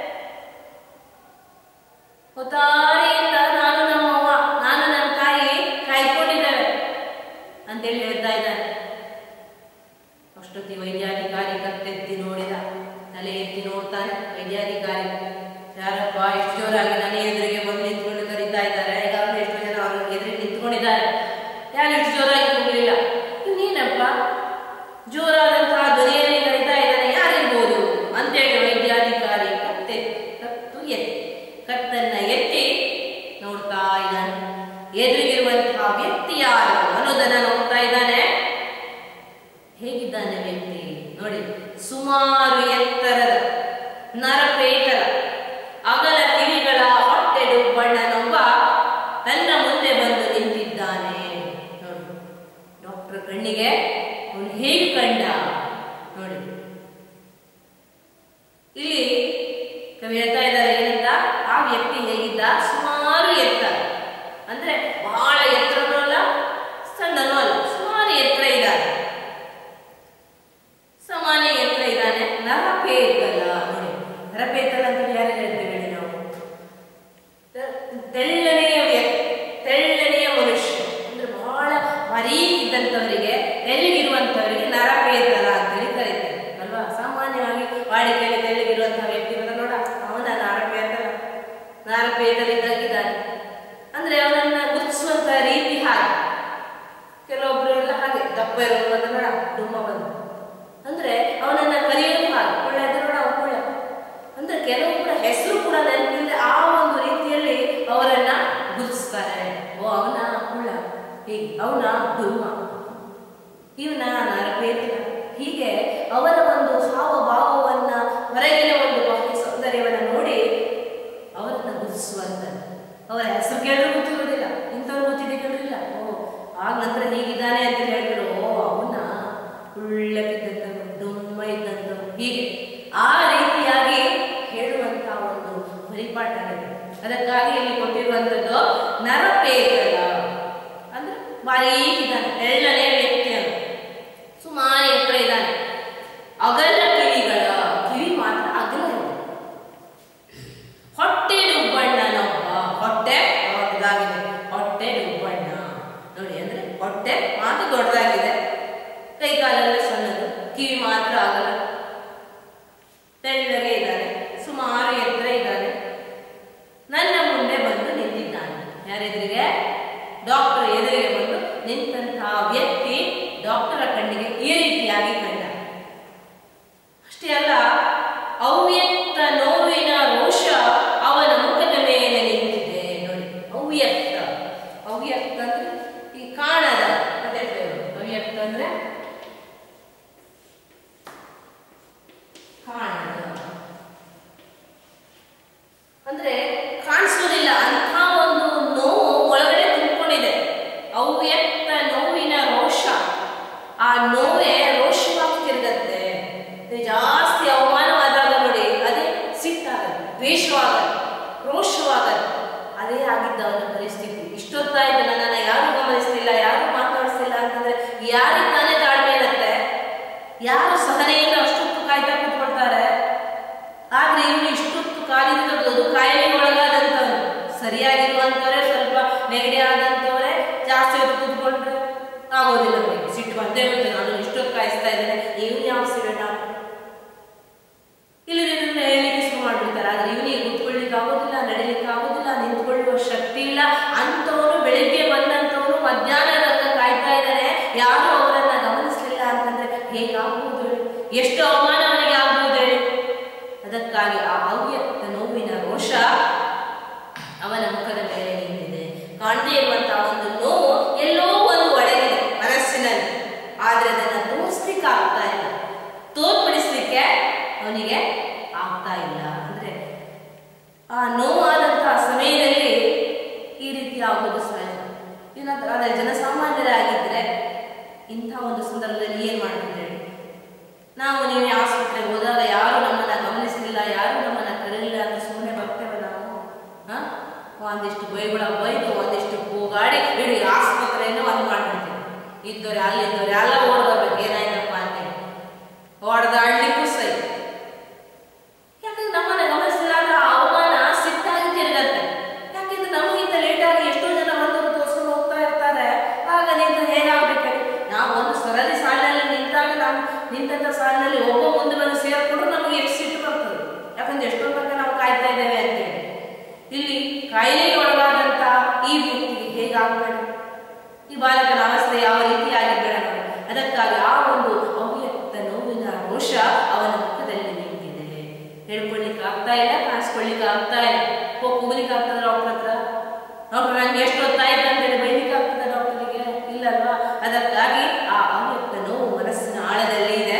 Speaker 1: ಹೊತ್ತಾರೆಯಿಂದ ನಾನು ನಮ್ಮವ್ವ ನಾನು ನನ್ನ ತಾಯಿ ಕಾಯ್ಕೊಂಡಿದ್ದೇವೆ ಅಂತೇಳಿ ಹೇಳ್ತಾ ಇದ್ದಾನೆ ಅಷ್ಟೊತ್ತಿ ವೈದ್ಯಾಧಿಕಾರಿ ಕತ್ತೆತ್ತಿ ನೋಡಿದ ತಲೆ ಎತ್ತಿ ನೋಡ್ತಾನೆ ವೈದ್ಯಾಧಿಕಾರಿ ಯಾರಪ್ಪ ಎಷ್ಟು ಜೋರಾಗಿ ನನ್ನ ಎದುರಿಗೆ ಬಂದು ನಿಂತ್ಕೊಂಡು ಕರೀತಾ ಇದ್ದಾರೆ ಈಗಾಗಲೇ ಎಷ್ಟು ಜನ ಅವ್ರ ಎದುರಿಗೆ ನಿಂತ್ಕೊಂಡಿದ್ದಾರೆ ಯಾರು ಇಷ್ಟು ಜೋರಾಗಿ ಹೋಗ್ಲಿಲ್ಲ ನೀನಪ್ಪ ಜೋರಾದಂತಹ ಧ್ವನಿಯಲ್ಲಿ ಕರೀತಾ ಇದ್ದಾನೆ ಯಾರಿರ್ಬೋದು ಅಂತೇಳಿ ವೈದ್ಯಾಧಿಕಾರಿ ಕತ್ತೆ ಕತ್ತು ಎತ್ತಿ ಕತ್ತನ್ನ ಎತ್ತಿ ನೋಡ್ತಾ ಇದ್ದಾನೆ ಎದುರಿಗಿರುವಂತಹ ವ್ಯಕ್ತಿ ಯಾರು ಅನ್ನೋದನ್ನ ನೋಡ್ತಾ ಇದ್ದಾನೆ ಹೇಗಿದ್ದಾನೆ ವ್ಯಕ್ತಿ ನೋಡಿ ಸುಮಾರು ಎತ್ತರದ ನರಪೇಟರ ಅಗಲ ಕಿವಿಗಳ ಹೊಟ್ಟೆಡು ಬಣ್ಣನೊಬ್ಬ ತನ್ನ ಮುಂದೆ ಬಂದು ನಿಂತಿದ್ದಾನೆ ನೋಡಿ ಡಾಕ್ಟರ್ ಕಣ್ಣಿಗೆ ಅವನು ಹೇಗೆ ಕಂಡ ನೋಡಿ ಇಲ್ಲಿ ಕವಿ ಹೇಳ್ತಾ ಇದ್ದಾರೆ ಏನಂತ ಆ ವ್ಯಕ್ತಿ ಹೇಗಿದ್ದ ಸುಮಾರು ಎತ್ತರ ಅಂದ್ರೆ ಬಹಳ ಎತ್ತರನೂ ಅಲ್ಲ ಸಣ್ಣನೂ ಅಲ್ಲ ಸುಮಾರು ಎತ್ತರ ಇದ್ದಾನೆ ಸಾಮಾನ್ಯ ಎತ್ತರ ಇದ್ದಾನೆ ನರಪೇತಲ ನೋಡಿ ನರಪೇತಲ ಅಂತ ಯಾರು ಹೇಳ್ತೀವಿ ಹೇಳಿ ನಾವು ತೆ- ತೆಳ್ಳನೆಯ ವ್ಯಕ್ತಿ ತೆಳ್ಳನೆಯ ಮನುಷ್ಯ ಅಂದ್ರೆ ಬಹಳ ಬರೀಕ್ ಇದ್ದಂಥವರಿಗೆ ತೆಳ್ಳಗಿರುವಂಥವರಿಗೆ ನರಪೇತಲ ಅಂತೇಳಿ ಕರೀತಾರೆ ಅಲ್ವಾ ಸಾಮಾನ್ಯವಾಗಿ ವಾಡಿಕೆಯಲ್ಲಿ ತೆಳ್ಳಗಿರುವಂತಹ ವ್ಯಕ್ತಿ ಇರೋದ ನೋಡ ಅವನ ನಾರಪೇತಲ ನಾರಪೇತಲ ಇದ್ದಾಗಿದ್ದಾನೆ ಅಂದ್ರೆ ಅವನನ್ನ ಗುರುತಿಸುವಂತ ರೀತಿ ಹಾಗೆ ಕೆಲವೊಬ್ರು ಎಲ್ಲ ಹಾಗೆ ದಪ್ಪ ಇರೋರು ಬಂದ ನೋಡ ಡುಮ್ಮ ಬಂದು ಅಂದ್ರೆ ಅವನನ್ನ ಕರೆಯೋದು ಹಾಗೆ ಕುಳ್ಳ ಇದ್ರೆ ನೋಡ ಅವ ಕುಳ್ಳ ಅಂದ್ರೆ ಕೆಲವೊಬ್ಬರ ಹೆಸರು ಕೂಡ ನೆನಪಿಲ್ಲದೆ ಆ ಒಂದು ರೀತಿಯಲ್ಲಿ ಅವರನ್ನ ಗುರುತಿಸ್ತಾರೆ ಓ ಅವನ ಕುಳ್ಳ ಹೀಗೆ ಅವನ ಡುಮ್ಮ ಇವನ ನರಪೇತನ ಹೀಗೆ ಅವರ ಒಂದು ಹಾವಭಾವವನ್ನ ಹೊರಗಿನ ಒಂದು ಬಾಹ್ಯ ಸೌಂದರ್ಯವನ್ನ ನೋಡಿ ಅವರನ್ನ ಗುರುತಿಸುವಂಥದ್ದು ಅವರ ಹೆಸರು ಕೇಳಿದ್ರು ಗೊತ್ತಿರೋದಿಲ್ಲ ಇಂಥವ್ರು ಗೊತ್ತಿದೆ ಕೇಳಿಲ್ಲ ಓ ಆಗ ನಂತರ ಹೀಗಿದ್ದಾನೆ ಅಂತ ಹೇಳಿದ್ರು ಓ ಅವನ ಉಳ್ಳಕ್ಕಿದ್ದಂಥವ್ರು ಡುಮ್ಮ ಇದ್ದಂಥವ್ರು ಹೀಗೆ ಆ ರೀತಿಯಾಗಿ ಹೇಳುವಂತಹ ಒಂದು ಪರಿಪಾಠ ಇದೆ ಅದಕ್ಕಾಗಿ ಅದಕ್ಕಾಗಿ ಇಲ್ಲಿ ಕೊಟ್ಟಿರುವಂತದ್ದು ನರಪೇತಳ ಅಂದ್ರೆ ಬಾರೀಕ್ ಇದ್ದಾನೆ ಎಳ್ಳನೇ ವ್ಯಕ್ತಿಯನ್ನು ಸುಮಾರು ಎತ್ತರ ಇದ್ದಾನೆ ಅಗಲ ಕಿವಿಗಳ ಕಿವಿ ಮಾತ್ರ ಅಗಲ ಇದೆ ಹೊಟ್ಟೆ ಡುಬ್ಬಣ್ಣನೊಬ್ಬ ಹೊಟ್ಟೆ ದೊಡ್ಡದಾಗಿದೆ ಹೊಟ್ಟೆ ಡುಬ್ಬಣ್ಣ ನೋಡಿ ಅಂದ್ರೆ ಹೊಟ್ಟೆ ಮಾತ್ರ ದೊಡ್ಡದಾಗಿದೆ ಕೈ ಕಾಲೆಲ್ಲ ಸಣ್ಣದು ಕಿವಿ ಮಾತ್ರ ಆಗಲ್ಲ ತೆಳ್ಳಗೆ ಇದ್ದಾನೆ ಸುಮಾರು ಎತ್ತರ ಇದ್ದಾನೆ ನನ್ನ ಮುಂದೆ ಬಂದು ನಿಂತಿದ್ದಾನೆ ಯಾರೆದುರಿಗೆ ಡಾಕ್ಟರ್ ಎದುರಿಗೆ ಬಂದು ನಿಂತಹ ವ್ಯಕ್ತಿ ಡಾಕ್ಟರ ಕಣ್ಣಿಗೆ ಈ ರೀತಿಯಾಗಿ ಕಂಡ ಅಷ್ಟೇ ಅಲ್ಲ ಅವ್ಯಕ್ತ ನೋವಿನ ರೋಷ ಅವನ ಮುಖದ ಮೇಲೆ ನಿಂತಿದೆ ನೋಡಿ ಅವ್ಯಕ್ತ ಅವ್ಯಕ್ತ ಅಂದ್ರೆ ಈ ಕಾಣದ ಅದೇ ಬೇರು. ಅವ್ಯಕ್ತ ಅಂದ್ರೆ ಕಾಣದ ಅಂದ್ರೆ ಕಾಣಿಸೋದಿಲ್ಲ ಅಂತ ಒಂದು ನೋವು ಒಳಗಡೆ ತುಂಬಿಕೊಂಡಿದೆ ಅವ್ಯಕ್ತ ನೋವಿನ ರೋಷ ಆ ನೋವೇ ರೋಷವಾಗಿ ತಿರುಗತ್ತೆ ಇದು ಜಾಸ್ತಿ ಅವಮಾನವಾದಾಗ ನೋಡಿ ಅದೇ ಸಿಟ್ಟಾಗತ್ತೆ ದ್ವೇಷವಾಗತ್ತೆ ರೋಷವಾಗತ್ತೆ ಅದೇ ಆಗಿದ್ದ ಅವನ ಪರಿಸ್ಥಿತಿ ಇಷ್ಟೊತ್ತಾಯ್ತು ನನ್ನನ್ನು ಯಾರು ಗಮನಿಸ್ತಿಲ್ಲ ಯಾರು ಮಾತಾಡಿಸ್ತಿಲ್ಲ ಅಂತಂದ್ರೆ ಯಾರಿಗೆ ತಾನೇ ತಾಳ್ಮೆ ಇರುತ್ತೆ ಯಾರು ಸಹನೆಯಿಂದ ಅಷ್ಟೊತ್ತು ಕಾಯ್ತಾ ಕೂತ್ಕೊಳ್ತಾರೆ ಆದ್ರೆ ಇವನು ಇಷ್ಟೊತ್ತು ಕಾಲಿಂದ ಅದು ಕಾಯಿಲೆಗೆ ಒಳಗಾದಂಥವ್ರು ಸರಿಯಾಗಿರುವಂಥವ್ರೆ ಸ್ವಲ್ಪ ನೆಗಡಿ ಆದಂಥವ್ರೆ ಜಾಸ್ತಿ ಹೊತ್ತು ಕೂತ್ಕೊಂಡ್ರೆ ಆಗೋದಿಲ್ಲ ಅವರಿಗೆ ಸಿಟ್ಟು ಬಂದೇ ಬರ್ತದೆ ನಾನು ಇಷ್ಟೊತ್ತು ಕಾಯಿಸ್ತಾ ಇದ್ದೇನೆ ಇವನು ಯಾವ ಸಿಗಣ ಇಲ್ಲದಿದ್ರೆ ಹೇಳಲಿಕ್ಕೆ ಶುರು ಮಾಡ್ಬಿಡ್ತಾರೆ ಆದ್ರೆ ಇವನಿಗೆ ಕೂತ್ಕೊಳ್ಳಿಕ್ಕೆ ಆಗೋದಿಲ್ಲ ನಡಿಲಿಕ್ಕೆ ಆಗೋದಿಲ್ಲ ನಿಂತ್ಕೊಳ್ಳುವ ಶಕ್ತಿ ಇಲ್ಲ ಅಂಥವನು ಬೆಳಿಗ್ಗೆ ಬಂದಂಥವನು ಮಧ್ಯಾಹ್ನ ತನಕ ಕಾಯ್ತಾ ಇದ್ದಾನೆ ಯಾರು ಅವರನ್ನ ಗಮನಿಸಲಿಲ್ಲ ಅಂತಂದ್ರೆ ಹೇಗಾಗ್ಬೋದು ಹೇಳಿ? ಎಷ್ಟು ಅವಮಾನ ಅವನಿಗೆ ಆಗ್ಬೋದು ಹೇಳಿ ಅದಕ್ಕಾಗಿ ಆ ಅವ್ಯಕ್ತ ನೋವಿನ ರೋಷ ಅವನ ಮುಖದ ಮೇಲೆ ನಿಂತಿದೆ ಕಾಣದೇ ಇರುವಂತಹ ಒಂದು ನೋವು ಎಲ್ಲೋ ಒಂದು ಒಳಗಿದೆ ಮನಸ್ಸಿನಲ್ಲಿ ಆದ್ರೆ ಅದನ್ನ ತೋರಿಸ್ಲಿಕ್ಕೆ ಆಗ್ತಾ ಇಲ್ಲ ತೋರ್ಪಡಿಸ್ಲಿಕ್ಕೆ ಅವನಿಗೆ ಆಗ್ತಾ ಇಲ್ಲ ಅಂದ್ರೆ ಆ ನೋವಾದಂತಹ ಸಮಯದಲ್ಲಿ ಈ ರೀತಿ ಆಗೋದು ಸಹಜ ಏನಾದ್ರೂ ಆದರೆ ಜನಸಾಮಾನ್ಯರಾಗಿದ್ರೆ ಇಂಥ ಒಂದು ಸಂದರ್ಭದಲ್ಲಿ ಏನ್ ಮಾಡ್ತಿದ್ದೇವೆ ನಾವು ನೀವೇ ಆಸ್ಪತ್ರೆಗೆ ಹೋದಾಗ ಯಾರು ನಮ್ಮನ್ನ ಗಮನಿಸಲಿಲ್ಲ ಯಾರು ನಮ್ಮನ್ನ ಕರೀಲಿಲ್ಲ ಅಂತ ಸುಮ್ಮನೆ ಬರ್ತೇವೆ ನಾವು ಹ? ಒಂದಿಷ್ಟು ಬೈಗುಳ ಬೈದು ಒಂದಿಷ್ಟು ಕೂಗಾಡಿ ಇಡೀ ಆಸ್ಪತ್ರೆಯನ್ನು ಒಂದು ಮಾಡ್ಬಿಡ್ತೀವಿ ಇದ್ದವ್ರೆ ಅಲ್ಲಿ ಇದ್ದವ್ರೆ ಎಲ್ಲ ಓಡ್ಬರ್ಬೇಕು ಏನಾಯ್ತಪ್ಪ ಅಂತೇಳಿ ಹೊಡೆದಾಡ್ಲಿಕ್ಕೂ ಸೈ ಯಾಕಂದ್ರೆ ನಮ್ಮನ್ನ ಗಮನಿಸಿಲ್ಲ ಅಂದ್ರೆ ಆ ಅವಮಾನ ಸಿಟ್ಟಾಗಿ ತಿರುಗತ್ತೆ ಯಾಕೆಂದ್ರೆ ನಮಗಿಂತ ಲೇಟಾಗಿ ಎಷ್ಟೋ ಜನ ಬಂದವರು ತೋರಿಸ್ಕೊಂಡು ಹೋಗ್ತಾ ಇರ್ತಾರೆ ಆಗ ನಿಂತ ಹೇಗಾಗ್ಬೇಕು ನಾವು ಒಂದು ಸರದಿ ಸಾಲಿನಲ್ಲಿ ನಿಂತಾಗ ನಾವು ನಿಂತ ಸಾಲಿನಲ್ಲಿ ಒಬ್ಬ ಮುಂದೆ ಬಂದು ಸೇರ್ಕೊಂಡ್ರು ನಮಗೆ ಎಷ್ಟು ಸಿಟ್ಟು ಬರ್ತದೆ ಯಾಕಂದ್ರೆ ಎಷ್ಟೋ ತನಕ ನಾವು ಕಾಯ್ತಾ ಇದ್ದೇವೆ ಅಂತೇಳಿ ಇಲ್ಲಿ ಕಾಯಿಲೆಗೆ ಒಳಗಾದಂತ ಈ ವ್ಯಕ್ತಿಗೆ ಹೇಗಾಗಬೇಡ ಈ ಬಾಲಕನ ಅವಸ್ಥೆ ಯಾವ ರೀತಿ ಆಗಿಬೇಡ ಅದಕ್ಕಾಗಿ ಆ ಒಂದು ಅವ್ಯಕ್ತ ನೋವಿನ ರೋಷ ಅವನ ಮುಖದಲ್ಲಿ ನಿಂತಿದೆ ಹೇಳ್ಕೊಳ್ಳಿಕ್ಕೆ ಆಗ್ತಾ ಇಲ್ಲ ಕಾಣಿಸ್ಕೊಳ್ಳಿಕ್ಕೆ ಆಗ್ತಾ ಇಲ್ಲ ಹೋಗಿ ಕೂಗ್ಲಿಕ್ಕೆ ಆಗ್ತದ ಡಾಕ್ಟರ್ ಹತ್ರ ಡಾಕ್ಟರ್ ನಂಗೆ ಎಷ್ಟು ಹೊತ್ತಾಯ್ತು ಅಂತೇಳಿ ಬೈಲಿಕ್ಕೆ ಆಗ್ತದ ಡಾಕ್ಟರ್ಗೆ ಇಲ್ಲಲ್ವಾ ಅದಕ್ಕಾಗಿ ಆ ಅವ್ಯಕ್ತ ನೋವು ಮನಸ್ಸಿನ ಆಳದಲ್ಲಿ ಇದೆ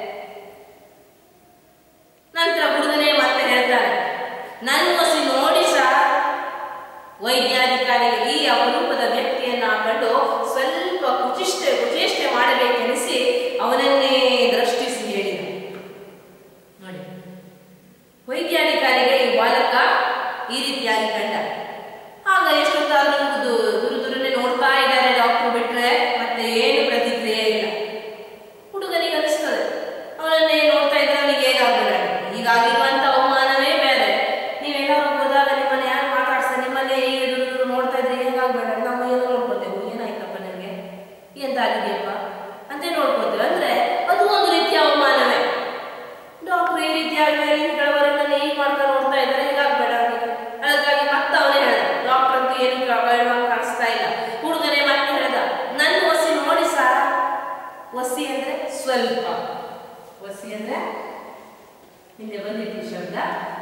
Speaker 1: ನಂತರ ಹುಡುಗನೇ ಮತ್ತೆ ಹೇಳ್ತಾನೆ ನನ್ನ ಮಸಿ ನೋಡಿ ಸರ್ ವೈದ್ಯಾಧಿಕಾರಿಗೆ ಈ ಅಪರೂಪದ ವ್ಯಕ್ತಿಯನ್ನ ಕಂಡು ಸ್ವಲ್ಪ ಕುಚಿಷ್ಟೆ ಕುಚೇಷ್ಟೆ ಮಾಡಬೇಕೆನಿಸಿ ಅವನನ್ನೇ ದೃಷ್ಟಿಸಿ ಹೇಳಿದ ನೋಡಿ ವೈದ್ಯಾಧಿಕಾರಿಗೆ ಈ ಬಾಲಕ ಈ ರೀತಿಯಾಗಿ ಕಂಡ ಆಗ ಎಷ್ಟೊತ್ತಾದ್ರೂ ದು- ದುರು ದುರುನೆ ನೋಡ್ತಾ ಇದ್ದಾರೆ ಡಾಕ್ಟರ್ ಬಿಟ್ರೆ ಮತ್ತೆ ಏನು ಪ್ರತಿಕ್ರಿಯೆ ಇಲ್ಲ ಹುಡುಗನಿಗೆ ಅನಿಸ್ತದೆ ಅವನನ್ನೇ ನೋಡ್ತಾ ಇದ್ರೆ ಅವನಿಗೆ ಹೇಗಾಗ್ಬೇಡ ಈಗಾಗಿರುವಂತ ಅವಮಾನವೇ ಬೇರೆ ನೀವೆಲ್ಲಾರು ಹೋದಾಗ ನಿಮ್ಮನ್ನ ಯಾರು ಮಾತಾಡ್ಸ ನಿಮ್ಮನ್ನೇ ಹೀಗೆ ದುರು ದುರು ನೋಡ್ತಾ ಇದ್ರೆ ಹೇಗಾಗ್ಬೇಡ ನಾವು ಏನೋ ನೋಡ್ಕೋತೇವೆ ಏನಾಯ್ತಪ್ಪ ನನಗೆ ಎಂತ ಆಗಿದೆಯಪ್ಪ ಅಂತ ನೋಡ್ಕೋತೇವೆ ಅಂದ್ರೆ ಅದು ಒಂದು ರೀತಿಯ ಅವಮಾನವೇ ಡಾಕ್ಟರ್ ಈ ರೀತಿಯಾಗಿ ಕೆಲವರು ನನ್ನ ಹೀಗೆ ಮಾಡ್ತಾ ನೋಡ್ತಾ ಇದ್ದಾರೆ ಹೀಗಾಗ್ಬೇಡ ಅವನಿಗೆ ಅದಕ್ಕಾಗಿ ಮತ್ತೆ ಅವನೇ ಹೇಳ್ದ ಡಾಕ್ಟರ್ ಅಂತ ಏನು ಹೇಳುವಾಗ ಕಾಣಿಸ್ತಾ ಇಲ್ಲ ಹುಡುಗನೇ ಮತ್ತೆ ಹೇಳ್ದ ನನ್ನ ಒಸಿ ನೋಡಿ ಸಾರ ಒಸಿ ಅಂದ್ರೆ ಸ್ವಲ್ಪ ಒಸಿ ಅಂದ್ರೆ ಹಿಂದೆ ಬಂದಿತ್ತು ಈ ಶಬ್ದ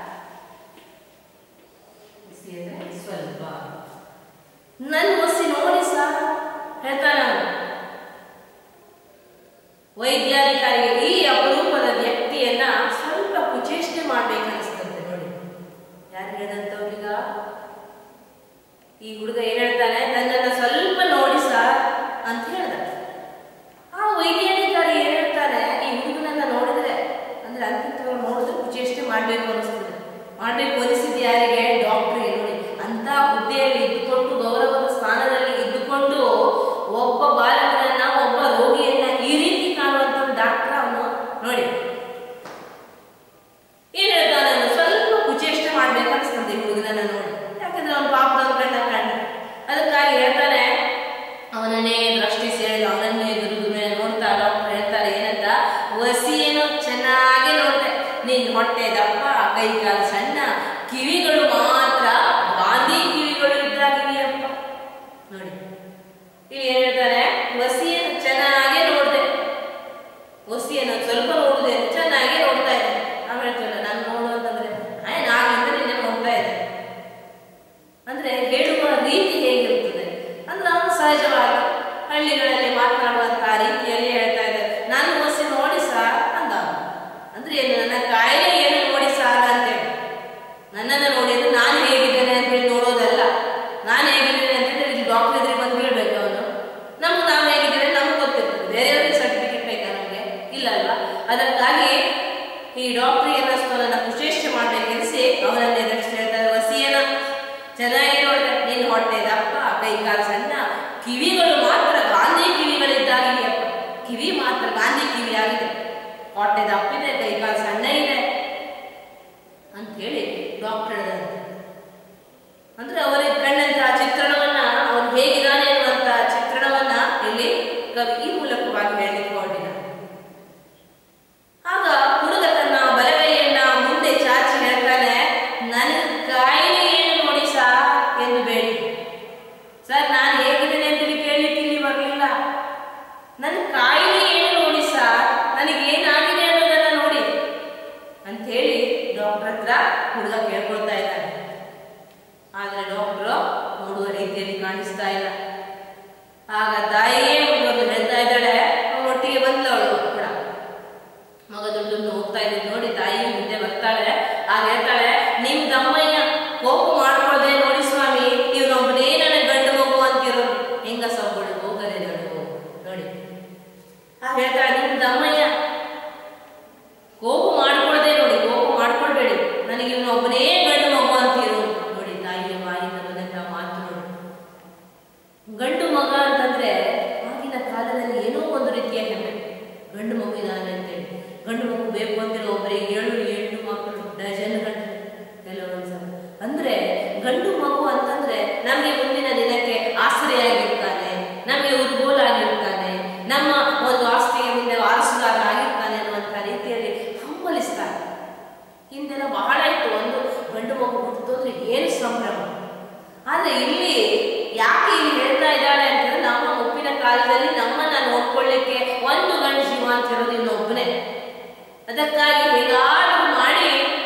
Speaker 1: ಒಸಿ ಅಂದ್ರೆ ಸ್ವಲ್ಪ ನನ್ನ ಒಸಿ ನೋಡಿ ಸಾರ್ ಹೇಳ್ತಾನ ಅವನು ವೈದ್ಯಾಧಿಕಾರಿಗೆ ಈ ಅಪರೂಪದ ವ್ಯಕ್ತಿಯನ್ನ ಸ್ವಲ್ಪ ಕುಚೇಷ್ಟೆ ಮಾಡ್ಬೇಕನ್ನಿಸ್ತಂತೆ ನೋಡಿ ಯಾರು ಹೇಳಿದಂತವ್ರೀಗ ಈ ಹುಡುಗ ಏನ್ ಹೇಳ್ತಾನೆ ನನ್ನನ್ನ ಸ್ವಲ್ಪ ನೋಡಿ ಸರ್ ಅಂತ ಹೇಳ್ದ ಆ ವೈದ್ಯಾಧಿಕಾರಿ ಏನ್ ಹೇಳ್ತಾನೆ ಈ ಹುಡುಗನನ್ನ ನೋಡಿದ್ರೆ ಅಂದ್ರೆ ಅಂತಿಂತವ್ರು ನೋಡಿದ್ರೆ ಕುಚೇಷ್ಟೆ ಮಾಡ್ಬೇಕು ಅನಿಸ್ತದೆ ಮಾಡ್ಬೇಕು ಅನಿಸಿದ್ದು ಯಾರಿಗೆ ಡಾಕ್ಟ್ರಿಗೆ ನೋಡಿ ಅಂತ ಹುದ್ದೆಯಲ್ಲಿ ಇದ್ದುಕೊಂಡು ಗೌರವದ ಸ್ಥಾನದಲ್ಲಿ ಇದ್ದುಕೊಂಡು ಒಬ್ಬ ಬಾಲಕನನ್ನ ಒಬ್ಬ ರೋಗಿಯನ್ನ ಈ ರೀತಿ ಕಾಣುವಂತ ಡಾಕ್ಟರ್ ಅವನು ನೋಡಿ ಏನ್ ಹೇಳ್ತಾನೆ ಅವ್ನು? ಸ್ವಲ್ಪ ಕುಚೇಷ್ಟೆ ಮಾಡ್ಬೇಕು ಅನ್ಸ್ತಂತೆ ಈ ಹುಡುಗನನ್ನ ನೋಡಿ ಯಾಕಂದ್ರೆ ಅವ್ನ ಪಾಪದ ಗಂಡ ಕಂಡ ಅದಕ್ಕಾಗಿ ಹೇಳ್ತಾನೆ ಅವನನ್ನೇ ದೃಷ್ಟಿ ಸೇರಿ ಅವನನ್ನೇ ದುರ್ಗುನೆ ನೋಡ್ತಾ ಡಾಕ್ಟರ್ ಹೇಳ್ತಾರೆ ಏನಂತ ವಸಿ ಏನೋ ಚೆನ್ನಾಗಿ ನೋಡ್ದೆ ನಿನ್ ಹೊಟ್ಟೆ ದಪ್ಪ ಕೈ ಕಾಲು ಸಣ್ಣ ಕಿವಿಗಳು ಮಾತ್ರ ಗಾಂಧಿ ಕಿವಿಗಳು ಇದ್ದಾಗಿವೆಯಪ್ಪ ನೋಡಿ ಇಲ್ಲಿ ಏನ್ ಹೇಳ್ತಾರೆ ವಸಿಯನ್ನು ಚೆನ್ನಾಗಿ ನೋಡ್ದೆ ವಸಿಯನ್ನು ಸ್ವಲ್ಪ ನೋಡಿದೆ ಚೆನ್ನಾಗಿ ನೋಡ್ತಾ ಇದ್ದೆ ಆಮೇಲೆ ಹೇಳ್ತಾನೆ ನಾನು ನೋಡು ಅಂತಂದ್ರೆ ಆಯ್ ನಾಗಿಂದ ನಿನ್ನೆ ನೋಡ್ತಾ ಇದ್ದೆ ಅಂದ್ರೆ ಹೇಳುವ ರೀತಿ ಹೇಗಿರ್ತದೆ ಅಂದ್ರೆ ಅವನು ಸಹಜವಾಗಿ ಹಳ್ಳಿಗಳಲ್ಲಿ ಮಾತನಾಡುವಂತಹ ರೀತಿಯಲ್ಲಿ ಹೇಳ್ತಾ ಇದ್ದಾರೆ ನಾನು ವಸಿ ನೋಡಿ ಸಾರ್ ಅಂದ ಅವನು. ಅಂದ್ರೆ ಏನು ನನ್ನ ಕಾಯಿಲೆ ಏನು ನೋಡಿ ಸಾರ್ ಅಂತೇಳಿ ನನ್ನನ್ನು ನೋಡಿ ಅಂದ್ರೆ ನಾನು ಹೇಗಿದ್ದೇನೆ ಅಂತೇಳಿ ನೋಡೋದಲ್ಲ ನಾನು ಹೇಗಿದ್ದೇನೆ ಅಂತೇಳಿ ಇಲ್ಲಿ ಡಾಕ್ಟರ್ ಎದುರಿಗೆ ಬಂದು ಹೇಳ್ಬೇಕು ಅವನು ನಮ್ಗೆ ನಾವು ಹೇಗಿದ್ದೇವೆ ನಮ್ಗೆ ಗೊತ್ತಿರ್ತದೆ ಬೇರೆಯವ್ರಿಗೆ ಸರ್ಟಿಫಿಕೇಟ್ ಬೇಕಾ ನಮಗೆ ಇಲ್ಲ ಅಲ್ವಾ ಅದಕ್ಕಾಗಿ ಈ ಡಾಕ್ಟರ್ ಏನಿಸ್ತು ನನ್ನ ಕುಶೇಷ್ಠ ಮಾಡ್ಬೇಕೆನಿಸಿ ಅವನನ್ನ ಎದುರಿಸಿ ಹೇಳ್ತಾರೆ ವಸಿಯನ ಚೆನ್ನಾಗಿ ನೋಡಿದ್ರೆ ನಿನ್ನ ಹೊಟ್ಟೆ ದಪ್ಪ ಕೈ ಕಾಲು ಸಣ್ಣ ಕಿವಿಗಳು ಮಾತ್ರ ಗಾಂಧಿ ಕಿವಿಗಳಿದ್ದಾಗಿವೆಯಪ್ಪ ಕಿವಿ ಮಾತ್ರ ಗಾಂಧಿ ಕಿವಿ ಆಗಿದೆ ಹೊಟ್ಟೆ ದಪ್ಪಿದೆ ಕೈ ಕಾಲು ಸಣ್ಣ ಇದೆ ಅಂತ ಹೇಳಿ ಡಾಕ್ಟರ್ ಹೇಳಿದಂತೆ ಅಂದ್ರೆ ಅವರಿಗೆ ಕಂಡಂತಹ ಚಿತ್ರಣವನ್ನ ಅವನು ಹೇಗಿದ್ದಾನೆ ಅನ್ನುವಂತಹ ಚಿತ್ರಣವನ್ನ ಇಲ್ಲಿ ಕವಿ ಈ ಮೂಲಕವಾಗಿ ಹೇಳಲಿಕ್ಕೆ ಹೊರಟಿದ್ದಾನೆ ಆಗ ಹುಡುಗ ತನ್ನ ಬಲಗೈಯನ್ನ ಮುಂದೆ ಚಾಚಿ ಹೇಳ್ತಾನೆ ನನ್ನ ಕಾಯಿಲೆ ಏನು ನೋಡಿ ಸಾ ಎಂದು ಬೇಡಿ ಸರ್ ನಾನು ಹೇಗಿದ್ದೇನೆ ಅಂತೇಳಿ ಕೇಳಲಿಕ್ಕೆ ಇಲ್ಲಿ ಬರಲಿಲ್ಲ ನನ್ನ ಕಾಯಿಲೆ ಏನು ನೋಡಿ ಸರ್ ನನಗೆ ಏನಾಗಿದೆ ಅನ್ನೋದನ್ನ ನೋಡಿ ಅಂತ ಹೇಳಿ ಡಾಕ್ಟರ್ ಹತ್ರ ಹುಡುಗ ಕೇಳ್ಕೊಳ್ತಾ ಇದ್ದಾನೆ ಆದ್ರೆ ಡಾಕ್ಟ್ರು ನೋಡುವ ರೀತಿಯಲ್ಲಿ ಕಾಣಿಸ್ತಾ ಇಲ್ಲ ಆಗ ತಾಯಿಯೇ ಒಂದು ಹೇಳ್ತಾ ಇದ್ದಾಳೆ ಅವಳೊಟ್ಟಿಗೆ ಬಂದವಳು ಕೂಡ ಮಗ ದುಡ್ಡು ಹೋಗ್ತಾ ಇದ್ದು ನೋಡಿ ತಾಯಿ ಮುಂದೆ ಬರ್ತಾಳೆ ಆಗ ಹೇಳ್ತಾಳೆ ನಿಮ್ ತಮ್ಮಯ್ಯ ಕೋಪ ಮಾಡ್ಕೊಳ್ದೆ ನೋಡಿ ಸ್ವಾಮಿ ಇವನೊಬ್ಬನೇ ನನಗೆ ಗಂಡು ಮಗು ಅಂತಿರೋ ಹೆಂಗ ಸೊಬ್ಬಳು ಹೋಗಲೇದಳು ನೋಡಿ ಆಗ ಹೇಳ್ತಾಳೆ ನಿಮ್ ತಮ್ಮಯ್ಯ ಕೋಪ ಮಾಡ್ಕೊಳ್ದೆ ನೋಡಿ ಕೋಪ ಮಾಡ್ಕೊಳ್ಬೇಡಿ ನನಗೆ ಇವನೊಬ್ಬನೇ ಗಂಡು ಮಗು ಅಂತಿರು ನೋಡಿ ತಾಯಿಯ ಬಾಯಿಂದ ಬಂದಂತ ಮಾತು ನೋಡಿ ಗಂಡು ಮಗ ಅಂತಂದ್ರೆ ಆಗಿನ ಕಾಲದಲ್ಲಿ ಏನೋ ಒಂದು ರೀತಿಯ ಹೆಮ್ಮೆ ಗಂಡು ಮಗು ಇದ್ದಾನೆ ಅಂತೇಳಿ ಗಂಡು ಮಗು ಬೇಕು ಅಂತೇಳಿ ಒಬ್ಬರಿಗೆ ಏಳು ಎಂಟು ಮಕ್ಕಳು ಡಜನ್ ಗಂಟೆ ಕೆಲವೊಂದು ಸಲ ಅಂದ್ರೆ ಗಂಡು ಮಗು ಅಂತಂದ್ರೆ ನಮಗೆ ಮುಂದಿನ ದಿನಕ್ಕೆ ಆಶ್ರಯಾಗಿರ್ತಾನೆ ನಮಗೆ ಉದ್ಗೋಲಾಗಿರ್ತಾನೆ ನಮ್ಮ ಒಂದು ಆಸ್ತಿಗೆ ಮುಂದೆ ವಾರಸುದಾರ ಆಗಿರ್ತಾನೆ ಅನ್ನುವಂಥ ರೀತಿಯಲ್ಲಿ ಹಂಬಲಿಸ್ತಾರೆ ಹಿಂದೆಲ್ಲ ಬಹಳ ಇತ್ತು ಒಂದು ಗಂಡು ಮಗು ಹುಟ್ಟಿತು ಅಂದ್ರೆ ಏನು ಸಂಭ್ರಮ ಆದ್ರೆ ಇಲ್ಲಿ ಯಾಕೆ ಇಲ್ಲಿ ಹೇಳ್ತಾ ಇದ್ದಾಳೆ ಅಂತಂದ್ರೆ ನಮ್ಮ ಮುಪ್ಪಿನ ಕಾಲದಲ್ಲಿ ನಮ್ಮನ್ನ ನೋಡ್ಕೊಳ್ಳಿಕ್ಕೆ ಒಂದು ಗಂಡು ಜೀವ ಅಂತ ಇರೋದು ಇನ್ನೊಬ್ಬನೇ ಅದಕ್ಕಾಗಿ ಹೇಗಾದ್ರೂ ಮಾಡಿ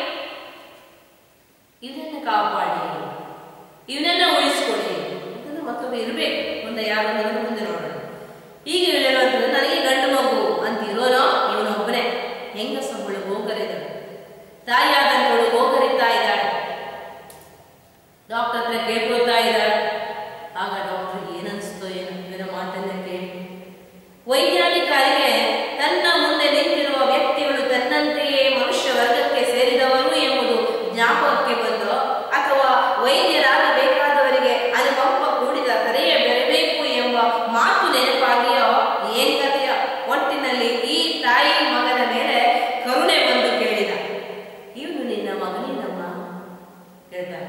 Speaker 1: ಇವನನ್ನ ಕಾಪಾಡಿ ಇವನನ್ನ ಉಳಿಸ್ಕೊಡಿ ಯಾಕಂದ್ರೆ ಮತ್ತೊಬ್ಬ ಇರ್ಬೇಕು ಮುಂದೆ ಯಾರು ಅನ್ನೋದನ್ನ ಮುಂದೆ ನೋಡೋಣ ಈಗ ಇವಳು ಹೇಳುವಂಥದ್ದು ನನಗೆ ಗಂಡು ಮಗು ಅಂತ ಇರೋನೋ ಇವನೊಬ್ಬನೇ ಹೆಂಗಸಗಳು ಹೋಗರಿದಳು ತಾಯಿಯಾದಂತವಳು ಹೋಗರಿತಾ ಇದ್ದಾಳೆ ಡಾಕ್ಟರ್ ಹತ್ರ ಕೇಳ್ಕೊಳ್ತಾ ಇದ್ದಾಳೆ ಆಗ ಡಾಕ್ಟರ್ ಏನನ್ಸ್ತೋ ಏನೋ ಇವರ ಮಾತನ್ನ ಕೇಳಿ ವೈಜ್ಞಾನಿಕರಿಗೆ ತನ್ನ ಮುಂದೆ ನಿಂತಿರುವ ವ್ಯಕ್ತಿಗಳು ತನ್ನಂತೆಯೇ ಮನುಷ್ಯ ವರ್ಗಕ್ಕೆ ಸೇರಿದವರು ಎಂಬುದು ಜ್ಞಾಪಕಕ್ಕೆ ಬಂದು ಅಥವಾ ವೈದ್ಯರಾಗಬೇಕಾದವರಿಗೆ ಅನುಕಂಪ ಕೂಡಿದ ಕರೆಯ ಬೆರಬೇಕು ಎಂಬ ಮಾತು ನೆನಪಾಗಿಯೋ ಏನ್ ಕಥೆಯ ಒಟ್ಟಿನಲ್ಲಿ ಈ ತಾಯಿ ಮಗನ ಮೇಲೆ ಕರುಣೆ ಬಂದು ಕೇಳಿದ ಇವನು ನಿನ್ನ ಮಗನಿನಮ್ಮ ಹೇಳ್ತಾರೆ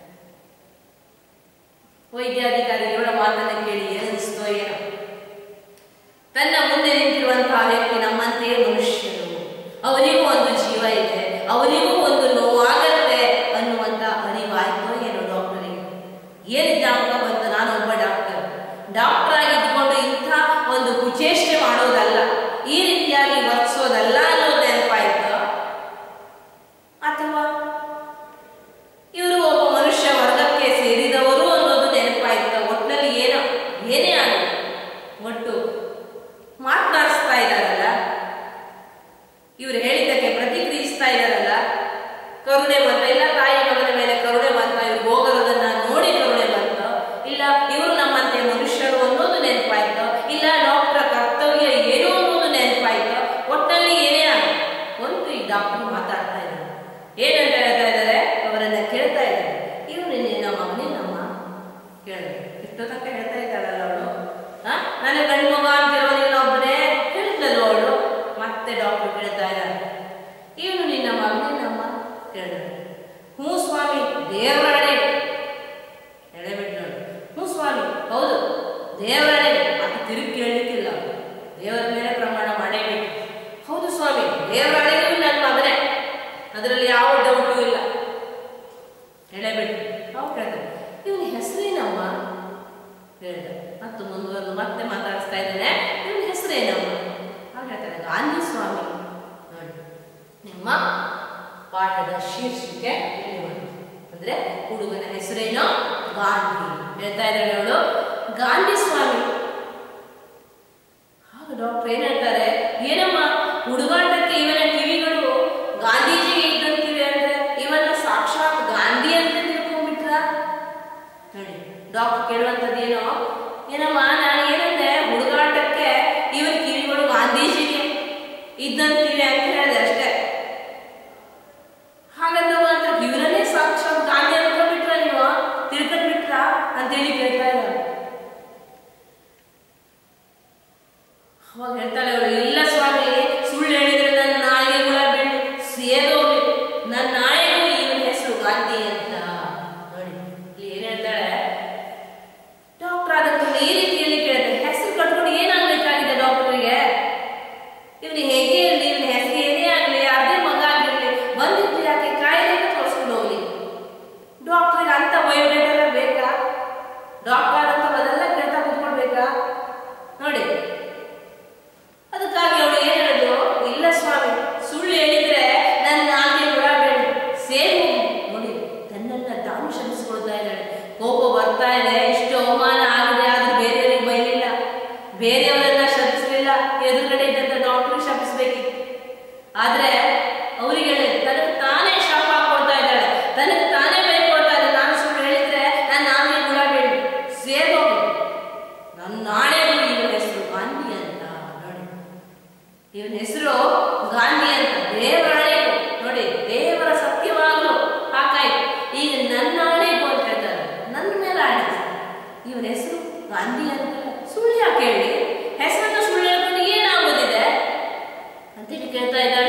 Speaker 1: ವೈದ್ಯಾಧಿಕಾರಿಗಳ ಮಾತನ್ನ ಕೇಳಿ ಏನಿಸ್ತೋ ಏನೋ ತನ್ನ ಮುಂದೆ ನಿಂತಿರುವಂತಹ ವ್ಯಕ್ತಿ ನಮ್ಮಂತೆಯೇ ಮನುಷ್ಯರು ಅವರಿಗೂ ಒಂದು ಜೀವ ಇದೆ ಅವರಿಗೂ ಒಂದು ನೋವಾಗತ್ತೆ ಅನ್ನುವಂತ ಅರಿವಾಯ್ತೋ ಏನೋ ಡಾಕ್ಟರಿಗೆ ಏನು ಜ್ಞಾಪಕ ಬಂತು ನಾನೊಬ್ಬ ಡಾಕ್ಟರ್ ಡಾಕ್ಟರ್ ಆಗಿದ್ದುಕೊಂಡು ಇಂಥ ಒಂದು ಕುಚೇಷ್ಟೆ ಮಾಡೋದಲ್ಲ ಈ ರೀತಿಯಾಗಿ ವರ್ತಿಸೋದಲ್ಲ ಅನ್ನೋದು ನೆನಪಾಯ್ತು ಅಥವಾ ಇವರು ಒಬ್ಬ ಮನುಷ್ಯ ವರ್ಗಕ್ಕೆ ಸೇರಿದವರು ಅನ್ನೋದು ನೆನಪಾಯ್ತು ತನಕ ಹೇಳ್ತಾ ಇದ್ದಾಳಲ್ಲ ಅವಳು ನನ್ನ ಗಂಡು ಮಗ ಅಂತಿರೋ ನೀನು ಒಬ್ಬನೇ ಹೇಳಿದ್ಲಲ್ಲ ಅವಳು ಮತ್ತೆ ಡಾಕ್ಟರ್ ಕೇಳ್ತಾ ಇದ್ದಾರೆ ಇವನು ನಿನ್ನ ಮಗನೇನಮ್ಮ ಕೇಳಿದ್ರು ಹ್ಞೂ ಸ್ವಾಮಿ ದೇವರಾಣೆ ಎಳೆಬಿಟ್ಟು ನೋಡು ಹ್ಞೂ ಸ್ವಾಮಿ ಹೌದು ದೇವರಾಣೆ ಅದು ತಿರುಗಿ ಕೇಳಲಿಕ್ಕಿಲ್ಲ ದೇವರ ಮೇಲೆ ಪ್ರಮಾಣ ಮಾಡೇಬೇಕು ಹೌದು ಸ್ವಾಮಿ ದೇವರಾಣೆಗೂ ನನ್ನ ಮಗನೇ ಅದರಲ್ಲಿ ಯಾವ ಡೌಟು ಇಲ್ಲ ಎಳೆಬಿಟ್ಟು ನಾವು ಕೇಳ್ತಾರೆ ಇವನ ಹೆಸರೇನಮ್ಮ ಹೇಳಿದ ಮತ್ತು ಮುಂದುವರೆದು ಮತ್ತೆ ಮಾತಾಡಿಸ್ತಾ ಇದ್ದೇನೆ ಇವನ ಹೆಸರೇನಮ್ಮ ಅವ್ರು ಹೇಳ್ತಾರೆ ಗಾಂಧಿ ಸ್ವಾಮಿ ನೋಡಿ ನಿಮ್ಮ ಪಾಠದ ಶೀರ್ಷಿಕೆ ಇಲ್ಲಿ ಬಂತು. ಅಂದ್ರೆ ಹುಡುಗನ ಹೆಸರೇನು ಗಾಂಧಿ ಹೇಳ್ತಾ ಇದ್ದಾಳೆ ಅವಳು ಗಾಂಧಿ ಸ್ವಾಮಿ ಆಗ ಡಾಕ್ಟರ್ ಏನ್ ಹೇಳ್ತಾರೆ ಏನಮ್ಮ ಹುಡುಗಾಟಕ್ಕೆ ಇವನ ಕಿವಿಗಳು ಗಾಂಧೀಜಿಗೆ ಇದ್ದಂತಿವೆ ಅಂದ್ರೆ ಇವನ್ನ ಸಾಕ್ಷಾತ್ ಗಾಂಧಿ ಅಂತ ತಿಳ್ಕೊಂಡ್ಬಿಟ್ರ ನೋಡಿ ಡಾಕ್ಟರ್ ಕೇಳುವಂಥದ್ದೇನೋ ಏನಮ್ಮ ನಾನು ಏನಂದೆ ಹುಡುಗಾಟಕ್ಕೆ ಇವನ ಕಿವಿಗಳು ಗಾಂಧೀಜಿಗೆ ಇದ್ದಂತಿವೆ ಅಂತ ಹೇಳಿದೆ ಅಷ್ಟೇ ಹಾಗಂದ್ರೆ ಮಾತ್ರ ಇವರನ್ನೇ ಸಾಕ್ಷಾತ್ ಗಾಂಧಿ ಅನ್ಕೊಂಡ್ಬಿಟ್ರ ನೀವು ತಿಳ್ಕೊಂಡ್ಬಿಟ್ರ ಅಂತೇಳಿ ಕೇಳ್ತಾ ಇದ್ದಾರೆ ಅವಾಗ ಹೇಳ್ತಾಳೆ ಅವಳು ಇಲ್ಲ ಸ್ವಾಮಿ ಸುಳ್ಳು ಹೇಳಿದ್ರೆ ನನ್ನ ನಾಯಿಗೆ ಹುಳ ಬೀಳು ಸೇದೋಗ್ಲಿ ನನ್ನ ನಾಯಿಗೂ ಇವನ ಹೆಸರು ಗಾಂಧಿ ಅಂತ ನೋಡಿ ಇಲ್ಲಿ ಏನ್ ಹೇಳ್ತಾಳೆ ಡಾಕ್ಟರ್ ಅದಕ್ಕೆ ಈ ರೀತಿಯಲ್ಲಿ ಕೇಳಿದ್ರೆ ಹೆಸರು ಕಟ್ಕೊಂಡು ಏನಾಗ್ಬೇಕಾಗಿದೆ ಡಾಕ್ಟರ್ಗೆ ಇವನಿಗೆ ಹೇಗೆ ಇರಲಿ ಇವನ ಹೆಸರು ಏನೇ ಆಗಲಿ ಅದೇ ಮಗ ಆಗಿರಲಿ ಬಂದಿದ್ದು ಯಾಕೆ ಕಾಯಿಲೆಗೆ ತೋರಿಸ್ಕೊಂಡು ಹೋಗ್ಲಿ ಡಾಕ್ಟ್ರಿಗೆ ಅಂತ ಬಯೋಡೇಟಾ ಬೇಕಾ ಡಾಕ್ಟರ್ ಆದಂತ ಅದೆಲ್ಲ ಕೇಳ್ತಾ ಕೂತ್ಕೊಳ್ಬೇಕಾ ನೋಡಿ ಅದಕ್ಕಾಗಿ ಅವಳು ಏನ್ ಹೇಳಿದ್ರು ಇಲ್ಲ ಸ್ವಾಮಿ ಸುಳ್ಳು ಹೇಳಿದ್ರೆ ನನ್ನ ನಾಲ್ಗೆ ಬಿಡಬೇಡಿ ಸೇರಿ ನೋಡಿ ತನ್ನನ್ನ ತಾನು ಕ್ಷಮಿಸ್ಕೊಳ್ತಾ ಇದ್ದಾಳೆ ಕೋಪ ಬರ್ತಾ ಇದೆ ಇಷ್ಟು ಅವಮಾನ ಆಗಿದೆ ಆದ್ರೆ ಬೇರೆಯವರಿಗೆ ಬೈಲಿಲ್ಲ ಬೇರೆಯವರೆಲ್ಲ ಶಪಿಸಲಿಲ್ಲ ಎದುರುಗಡೆ ಇದ್ದಂತ ಡಾಕ್ಟರ್ ಶಪಿಸ್ಬೇಕಿತ್ತು ಆದ್ರೆ ಅವರಿಗೆ ತನಗೆ ತಾನೇ ಶಾಪ ಹಾಕೊಳ್ತಾ ಇದ್ದಾಳೆ ತನಗೆ ತಾನೇ ಬೈಕೊಳ್ತಾ ಇದ್ದಾಳೆ ನಾನು ಸುಳ್ಳು ಹೇಳಿದ್ರೆ ನನ್ನ ನಾಲ್ಗೆ ಬಿಡಬೇಡಿ ಸೇರೋದು ನನ್ನ ನಾಳೆಗೂ ಇವನ ಹೆಸರು ಗಾಂಧಿ ಅಂತ ನೋಡಿ ಇವನ ಹೆಸರು ಗಾಂಧಿ ಅಂತ ದೇವರಾಣೆಗೂ ನೋಡಿ ದೇವರ ಸತ್ಯವಾಗಲು ಹಾಕಾಯ್ತು ಈಗ ನನ್ನ ಆಣೆಗೂ ಅಂತ ಹೇಳ್ತಾರೆ ನನ್ನ ಮೇಲೆ ಆಣೆ ಇವನ ಹೆಸರು ಗಾಂಧಿ ಅಂತ ಸುಳ್ಳು ಯಾಕೆ ಹೇಳಿ ಹೆಸರನ್ನು ಸುಳ್ಳು ಹೇಳ್ಕೊಂಡು ಏನಾಗೋದಿದೆ ಅಂತೇಳಿ ಕೇಳ್ತಾ ಇದ್ದಾಳೆ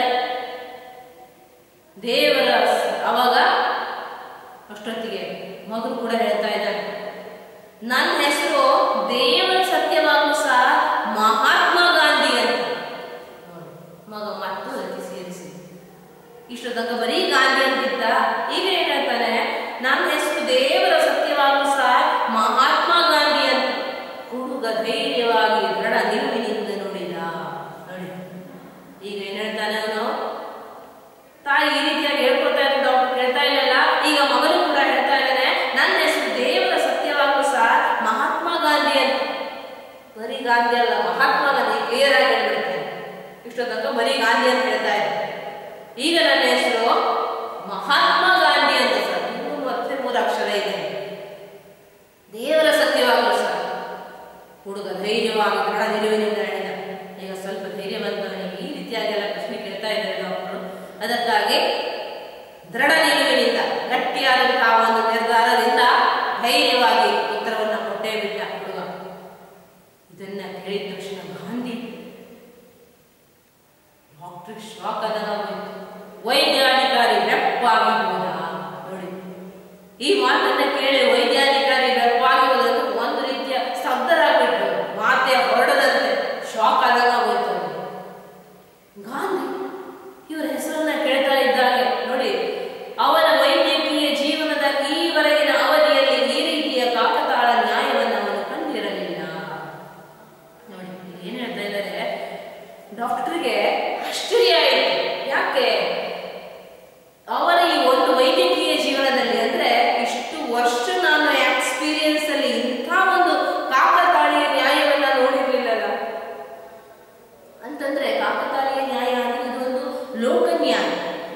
Speaker 1: ದೇವರ ಸ- ಅವಾಗ ಅಷ್ಟೊತ್ತಿಗೆ ಮಗನು ಕೂಡ ಹೇಳ್ತಾ ಇದ್ದಾನೆ ನನ್ನ ಹೆಸರು ದೇವರ ಸತ್ಯವಾಗಲು ಸಹ ಮಹಾತ್ಮ ಗಾಂಧಿ ಅಂತ ನೋಡಿ, ಮಗ ಮತ್ತು ಅದಕ್ಕೆ ಸೇರಿಸಿ ಇಷ್ಟು ತನಕ ಬರೀ ಗಾಂಧಿ ಅಂತಿದ್ದ ಈಗ ಏನ್ ಹೇಳ್ತಾನೆ ನನ್ನ ಹೆಸರು ದೇವರ ಸತ್ಯವಾಗಲು ಸಹ ಮಹಾತ್ಮ ಗಾಂಧಿ ಅಂತ ಹುಡುಗ ಧೈರ್ಯವಾಗಿ ದೃಢ ನಿಲುವಿನಿಂದ ನೋಡಿದ ನೋಡಿ ಈಗ ಏನ್ ಹೇಳ್ತಾನೆ ಅವನು ತಾಯಿ ಈ ರೀತಿಯಾಗಿ ಹೇಳ್ಕೊಳ್ತಾ ಇದ್ರು ಡಾಕ್ಟರ್ ಹೇಳ್ತಾ ಇಲ್ಲಲ್ಲ ಈಗ ಮಗನು ಕೂಡ ಹೇಳ್ತಾ ಇದ್ದಾನೆ ನನ್ನ ಹೆಸರು ದೇವರ ಸತ್ಯವಾಗಲು ಸಹ ಮಹಾತ್ಮ ಗಾಂಧಿ ಅಂತ ಬರೀ ಗಾಂಧಿ ಅಲ್ಲ ಮಹಾತ್ಮ ಗಾಂಧಿ ಕ್ಲಿಯರ್ ಆಗಿ ಹೇಳ್ಬಿಡ್ತೇನೆ ಇಷ್ಟೊತ್ತಂಕ ಬರೀ ಗಾಂಧಿ ಅಂತ ಹೇಳ್ತಾ ಇದ್ದೆ ಈಗ ನನ್ನ ಹೆಸರು ಮಹಾತ್ಮ ಗಾಂಧಿ ಅಂತ ಸರ್ ಇನ್ನೂ ಮತ್ತೆ ಮೂರು ಅಕ್ಷರ ಇದೆ ದೇವರ ಸತ್ಯವಾಗಲು ಸರ್ ಹುಡುಗ ಧೈರ್ಯವಾಗಿ ದೃಢ ನಿಲುವಿನಿಂದ ಹೇಳಿದ ಈಗ ಸ್ವಲ್ಪ ಧೈರ್ಯವಂತವನಿಗೆ ಈ ರೀತಿಯಾಗೆಲ್ಲ ಪ್ರಶ್ನೆ ಕೇಳ್ತಾ ಇದ್ದಾರೆ ಡಾಕ್ಟರು ಅದಕ್ಕಾಗಿ ದೃಢ ನಿಲುವಿನಿಂದ ಗಟ್ಟಿಯಾದಂತಹ ಒಂದು ನಿರ್ಧಾರದಿಂದ ಧೈರ್ಯವಾಗಿ ಉತ್ತರವನ್ನು ಕೊಟ್ಟೇ ಬಿಟ್ಟ ಹುಡುಗ ಇದನ್ನ ಕೇಳಿದ ತಕ್ಷಣ ಗಾಂಧಿ ಡಾಕ್ಟರ್ ಶಾಕ್ ಆದಾಗ ಹೋಯ್ತು ವೈದ್ಯಾಧಿಕಾರಿ ಬೆಪ್ಪಾಗಿ ಹೋದ ನೋಡಿ ಈ ಮಾತನ್ನ ಕೇಳಿ ವೈದ್ಯಾಧಿಕಾರಿ ಬೆಪ್ಪಾಗಿ ಹೋದಂತ ಒಂದು ರೀತಿಯ ಸ್ತಬ್ಧರಾಗ್ಬಿಟ್ಟು ಮಾತೆ ಹೊರಡದಂತೆ ಶಾಕ್ ಆದಾಗ ಹೋಯ್ತು ಅವ್ರಿಗೆ. ಗಾಂಧಿ ಇವರ ಹೆಸರನ್ನ ಕೇಳ್ತಾ ಇದ್ದಾರೆ ನೋಡಿ ಅವನ ವೈದ್ಯಕೀಯ ಜೀವನದ ಈವರೆಗಿನ ಅವಧಿಯಲ್ಲಿ ಈ ರೀತಿಯ ಕಾಕತಾಳ ನ್ಯಾಯವನ್ನು ಅವನು ಕಂಡಿರಲಿಲ್ಲ ನೋಡಿ ಇಲ್ಲಿ ಏನ್ ಹೇಳ್ತಾ ಇದ್ದಾರೆ ಡಾಕ್ಟರ್ಗೆ ಆಶ್ಚರ್ಯ ಆಯಿತು ಯಾಕೆ ಅವರ ಈ ಒಂದು ವೈದ್ಯಕೀಯ ಜೀವನದಲ್ಲಿ ಅಂದ್ರೆ ಇಷ್ಟು ವರ್ಷ ನಾನು ಎಕ್ಸ್ಪೀರಿಯನ್ಸ್ ಅಲ್ಲಿ ಇಂಥ ಒಂದು ಕಾಕತಾಳೀಯ ನ್ಯಾಯವನ್ನ ನೋಡಿರ್ಲಿಲ್ಲಲ್ಲ ಅಂತಂದ್ರೆ ಕಾಕತಾಳೀಯ ನ್ಯಾಯ ಅಂದ್ರೆ ಇದೊಂದು ಲೋಕ ನ್ಯಾಯ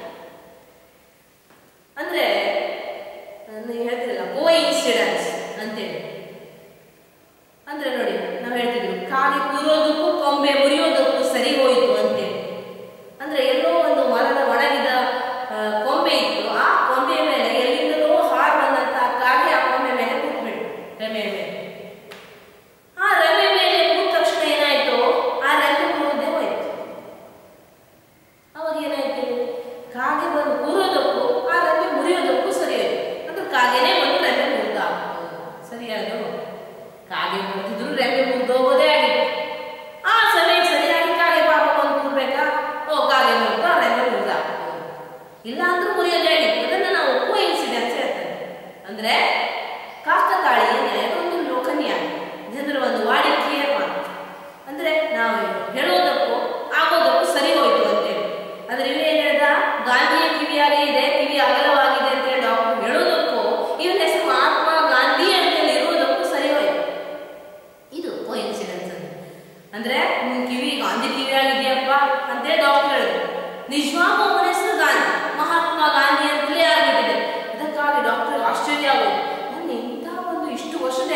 Speaker 1: ಅಂದ್ರೆ ನೀವು ಹೇಳ್ತಿರಲ್ಲ ಕೋ ಇನ್ಸಿಡೆನ್ಸ್ ಅಂತೇಳಿ ಅಂದ್ರೆ ನೋಡಿ ನಾವು ಹೇಳ್ತಿದ್ವಿ ಕಾಲಿ ಕೂರೋದಕ್ಕೂ ಕೊಂಬೆ ಮುರಿಯೋದಕ್ಕೂ ಸರಿ ಹೋಯಿತು ಅಂತೇಳಿ ಅಂದ್ರೆ ಎಲ್ಲೋ ಒಂದು ಮರದ ಒಣಗಿದ ಆ, ಕೊಂಬೆ ಇತ್ತು ಆ ಕೊಂಬೆ ಮೇಲೆ ಎಲ್ಲಿಂದಲೋ ಹಾರು ಬಂದಂತ ಕಾಗೆ ಆ ಕೊಂಬೆ ಮೇಲೆ ಕೂತ್ಬಿಟ್ಟು ರೆಮೆ ಮೇಲೆ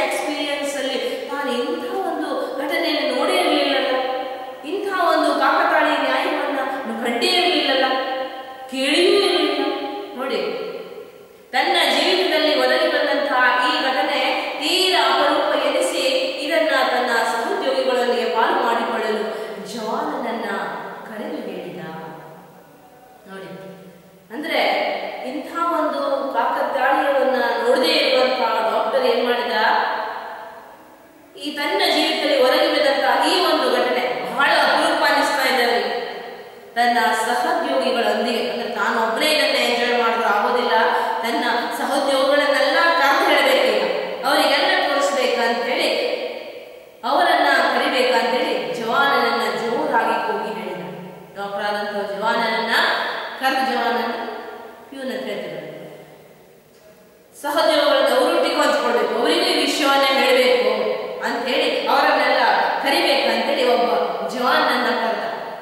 Speaker 1: ಎಕ್ಸ್ಪೀರಿಯನ್ಸ್ ಅಲ್ಲಿ ನಾನು ಇಂಥ ಒಂದು ಘಟನೆಯನ್ನು ನೋಡೇ ಇರಲಿಲ್ಲಲ್ಲ ಇಂಥ ಒಂದು ಕಾಕತಾಳಿ ನ್ಯಾಯವನ್ನ ಕಂಡೇ ಇರಲಿಲ್ಲಲ್ಲ ಕೇಳಿಯೂ ಇರಲಿಲ್ಲ ನೋಡಿ ತನ್ನ ಜೀವಿತದಲ್ಲಿ ಒದಗಿ ಬಂದಂತಹ ಈ ಘಟನೆ ತೀರ ಅಪರೂಪ ಎನಿಸಿ ಇದನ್ನ ತನ್ನ ಸಹೋದ್ಯೋಗಿಗಳೊಂದಿಗೆ ಪಾಲು ಮಾಡಿಕೊಳ್ಳಲು ಜವಾನನನ್ನ ಕರೆದು ಹೇಳಿದ ನೋಡಿ ಅಂದ್ರೆ ಇಂಥ ಒಂದು ಕಾಕತಾಳೀಯವನ್ನ ನೋಡದೇ ಇರುವಂತಹ ಡಾಕ್ಟರ್ ಏನ್ ಮಾಡಿದ ಈ ತನ್ನ ಜೀವಿತದಲ್ಲಿ ಹೊರಗೆ ಬಿದ್ದಂತಹ ಈ ಒಂದು ಘಟನೆ ಬಹಳ ಅಪರೂಪ ಅನಿಸ್ತಾ ಇದೆ ಅವರಿಗೆ ತನ್ನ ಸಹೋದ್ಯೋಗಿಗಳೊಂದಿಗೆ ಅಂದ್ರೆ ತಾನು ಒಬ್ಬನೇ ಇದನ್ನ ಎಂಜಾಯ್ ಮಾಡಿದ್ರು ಆಗೋದಿಲ್ಲ ತನ್ನ ಸಹೋದ್ಯೋಗಿಗಳನ್ನೆಲ್ಲ ಕರೆದು ಹೇಳಬೇಕೀಗ ಅವರಿಗೆಲ್ಲ ತೋರಿಸ್ಬೇಕಂತ ಹೇಳಿ ಅವರನ್ನ ಕರಿಬೇಕಂತ ಹೇಳಿ ಜವಾನನನ್ನ ಜೋರಾಗಿ ಕೂಗಿ ಹೇಳಿದ ಡಾಕ್ಟರ್ ಆದಂತಹ ಜವಾನನನ್ನ ಕರೆದು ಜವಾನನ ಪ್ಯೂನ್ ಅಂತ ಹೇಳ್ತಿದ್ದಾರೆ ಸಹೋದ್ಯೋಗಿಗಳನ್ನ ಅವರೊಟ್ಟಿಗೆ ಹಂಚ್ಕೊಳ್ಬೇಕು ಅವರಿಗೂ ಈ ವಿಷಯವನ್ನ ಹೇಳಬೇಕು ಅಂತ ಹೇಳಿ ಅವರನ್ನೆಲ್ಲ ಕರಿಬೇಕಂತೇಳಿ ಒಬ್ಬ ಜವಾನನ್ನ ಕರೆದ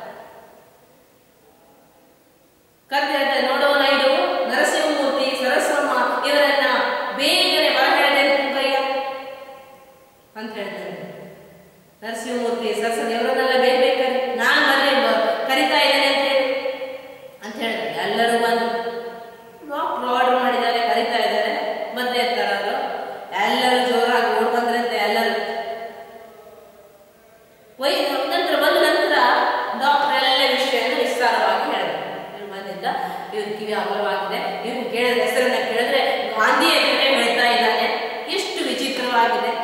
Speaker 1: ಕರೆದ ಹೇಳ್ತಾರೆ ನೋಡೋಣ ಇದು ನರಸಿಂಹಮೂರ್ತಿ ಸರಸ್ವಮ್ಮ ಇವರನ್ನ ಬೇಗನೆ ಹೊರಗಡೆ ಕೈಯ ಅಂತ ಹೇಳ್ತಾರೆ ನರಸಿಂಹಮೂರ್ತಿ ಸರಸ್ವತಿ ಇವರನ್ನೆಲ್ಲ ಬೇಗ ಬೇಗ ಕರಿ ನಾನು ಬರ್ರಿ ಬ- ಕರಿತಾ ಇದ್ದೇನೆ ಅಂತ ಹೇಳಿ ಅಂತ ಹೇಳಿದ್ರೆ ಎಲ್ಲರೂ ಬಂದು ಡಾಕ್ಟರ್ ಆರ್ಡರ್ ಮಾಡಿದ್ದಾರೆ ಕರಿತಾ ಇದ್ದಾರೆ ಬಂದೇ ಇರ್ತಾರೆ ಅವರು ಎಲ್ಲರೂ ಜೋರಾಗಿ ಓಡ್ ಬಂದ್ರಂತೆ ಎಲ್ಲರೂ ವೈ ನಂತರ ಬಂದ ನಂತರ ಡಾಕ್ಟರ್ ಎಲ್ಲ ವಿಷಯವನ್ನು ವಿಸ್ತಾರವಾಗಿ ಹೇಳಿದ್ರು ಇವ್ರು ಬಂದಿದ್ದ ಇವ್ರ ಕಿವಿ ಅಗಲವಾಗಿದೆ ಇವ್ರು ಕೇಳಿದ ಹೆಸರನ್ನ ಕೇಳಿದ್ರೆ ಗಾಂಧಿ ಅಂತಲೇ ಹೇಳ್ತಾ ಇದ್ದಾನೆ ಎಷ್ಟು ವಿಚಿತ್ರವಾಗಿದೆ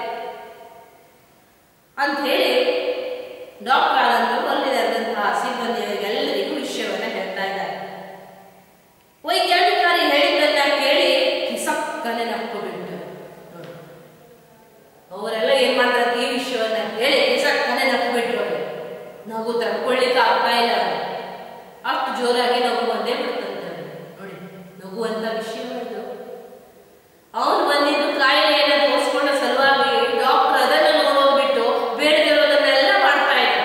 Speaker 1: ಅಂತ ಹೇಳಿ ಡಾಕ್ಟರ್ ಆದಂತವರು ಅಲ್ಲಿರುವಂತಹ ಸಿಬ್ಬಂದಿಯವರಿಗೆಲ್ಲರಿಗೂ ವಿಷಯವನ್ನ ಹೇಳ್ತಾ ಇದ್ದಾರೆ ವೈಜ್ಞಾನಿಕಾರಿ ಹೇಳಿದ್ದನ್ನ ಕೇಳಿ ಕಿಸಕ್ಕನೆ ನಕ್ಕು ಬಿಟ್ಟು ನೋಡಿ ಅವರೆಲ್ಲ ಏನ್ ಮಾಡ್ತಾರೆ ಈ ವಿಷಯವನ್ನ ಕೇಳಿ ಕಿಸಕ್ಕನೆ ನಕ್ಕು ಬಿಟ್ರು ಅವ್ರು. ನಗು ತಡ್ಕೊಳ್ಳಿಕ್ಕೆ ಆಗ್ತಾ ಇಲ್ಲ ಅವ್ರಿಗೆ. ಅಷ್ಟು ಜೋರಾಗಿ ನಗು ಬಂದೇ ಬಿಡ್ತಂತೆ ಅವ್ರಿಗೆ. ನೋಡಿ ನಗುವಂತ ವಿಷಯ ಇದು ಅವನು ಬಂದಿದ್ದು ಕಾಯಿಲೆಯನ್ನ ತೋರಿಸ್ಕೊಂಡ ಸಲುವಾಗಿ ಡಾಕ್ಟರ್ ಅದನ್ನ ನೋಡೋಗ್ಬಿಟ್ಟು ಬೇಡದಿರೋದನ್ನೆಲ್ಲ ಮಾಡ್ತಾ ಇದ್ದ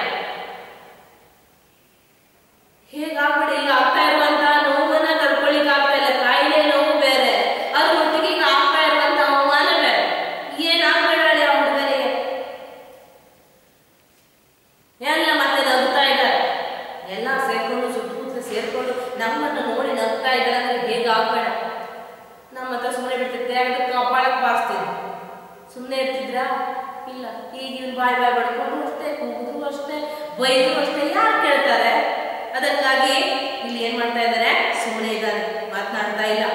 Speaker 1: ಹೇಗಾಗ್ಬಿಡಿ ಈಗ ಆಗ್ತಾ ಇರುವಂತ ನೋವನ್ನ ತಡ್ಕೊಳ್ಳಿಕ್ ಆಗ್ತಾ ಇಲ್ಲ ಕಾಯಿಲೆ ನೋವು ಬೇರೆ ಅದ್ರ ಒಟ್ಟಿಗೆ ಈಗ ಆಗ್ತಾ ಇರುವಂತ ಅವಮಾನ ಬೇರೆ ಏನಾಗ್ಬೇಡ ಆ ಹುಡುಗನಿಗೆ ಎಲ್ಲ ಮತ್ತೆ ನಗ್ತಾ ಇದ್ದಾರೆ ಎಲ್ಲ ಸೇರ್ಕೊಂಡು ಸುತ್ತಮುತ್ತ ಸೇರ್ಕೊಂಡು ನಮ್ಮನ್ನ ನೋಡಿ ನಗ್ತಾ ಇದ್ದಾರೆ ಅಂದ್ರೆ ಹೇಗಾಗ್ಬೇಡ ನಮ್ಮ ಹತ್ರ ಸುಮ್ಮನೆ ಬಿಟ್ಟಿದ್ದೆ ಅದಕ್ಕೆ ಕಪಾಳಕ್ಕೆ ಬಾರಿಸ್ತಿದ್ದೆ ಸುಮ್ಮನೆ ಇರ್ತಿದ್ರಾ ಇಲ್ಲ ಈಗ ಇವ್ನು ಬಾಯ್ ಬಾಯ್ ಬಡ್ಕೊಂಡು ಅಷ್ಟೇ ಕೂಗಿದ್ರು ಅಷ್ಟೇ ಬೈದ್ರು ಅಷ್ಟೇ ಯಾರು ಕೇಳ್ತಾರೆ ಅದಕ್ಕಾಗಿ ಇಲ್ಲಿ ಏನ್ ಮಾಡ್ತಾ ಇದ್ದಾರೆ ಸುಮ್ಮನೆ ಇದ್ದಾರೆ ಮಾತನಾಡ್ತಾ ಇಲ್ಲ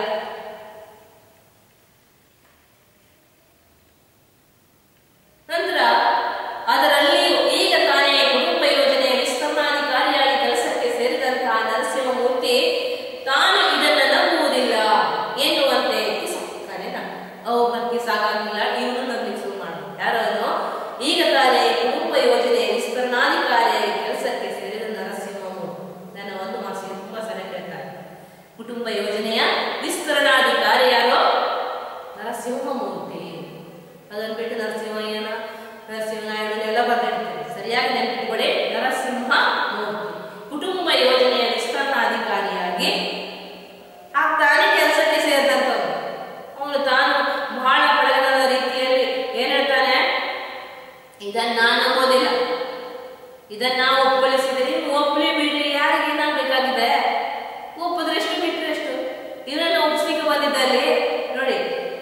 Speaker 1: ನಂತರ ಅದರಲ್ಲಿಯೂ ಈಗ ತಾನೇ ಕುಟುಂಬ ಯೋಜನೆಯ ವಿಸ್ತರಣಾಧಿಕಾರಿಯಾಗಿ ಕೆಲಸಕ್ಕೆ ಸೇರಿದಂತಹ ನರಸಿಂಹಮೂರ್ತಿ ತಾನು ಇದನ್ನ ನಂಬುವುದಿಲ್ಲ ಎನ್ನುವಂತೆ ಕಿಸಕ್ಕನೆ ಅವ್ರ ಕಿಸಾಗಿಲ್ಲ ಇವನು ನಂಬಲಿಕ್ಕೆ ಶುರು ಮಾಡ ಯಾರನ್ನು ಈಗ ತಾನೇ ಕುಟುಂಬ ಯೋಜನೆಯ ವಿಸ್ತರಣಾಧಿಕಾರಿಯಾಗಿ ಕೆಲಸಕ್ಕೆ ಸೇರಿದ ನರಸಿಂಹಮೂರ್ತಿ ನನ್ನ ಒಂದು ಮಾಸಿಗೆ ತುಂಬಾ ಸಲ ಕೇಳ್ತಾರೆ ಕುಟುಂಬ ಯೋಜನೆಯ ವಿಸ್ತರಣಾಧಿಕಾರಿ ಯಾರು ನರಸಿಂಹಮೂರ್ತಿ ಅದನ್ನು ಬಿಟ್ಟು ನರಸಿಂಹಯ್ಯನ ನರಸಿಂಹನಾಯ್ಡು ಎಲ್ಲ ಬರ್ದಿರ್ತಾರೆ ಸರಿಯಾಗಿ ನೆನಪಿಟ್ಕೊಳ್ಳಿ ನರಸಿಂಹ ಮೂರ್ತಿ ಕುಟುಂಬ ಯೋಜನೆಯ ವಿಸ್ತರಣಾಧಿಕಾರಿಯಾಗಿ ಆಗ್ತಾನೆ ಕೆಲಸಕ್ಕೆ ಸೇರಿದಂಥವ್ರು ಅವನು ತಾನು ಬಹಳ ಬಡಗನದ ರೀತಿಯಲ್ಲಿ ಏನ್ ಹೇಳ್ತಾನೆ ಇದನ್ನ ನಾನು ನಂಬೋದಿಲ್ಲ ಇದನ್ನ ನಾವು ಒಪ್ಪಳಿಸಿದ್ರೆ ನೀವು ಒಪ್ಪಲಿ ಬಿಡ್ಲಿ ಯಾರಿಗೆ ಏನಾಗಬೇಕಾಗಿದೆ ಒಪ್ಪಿದ್ರೆಷ್ಟು ಬಿಟ್ಟರೆಷ್ಟು ಇವರನ್ನ ಒಪ್ಪಿಸ್ಲಿಕ್ಕೆ ಬಂದಿದ್ದಲ್ಲಿ ನೋಡಿ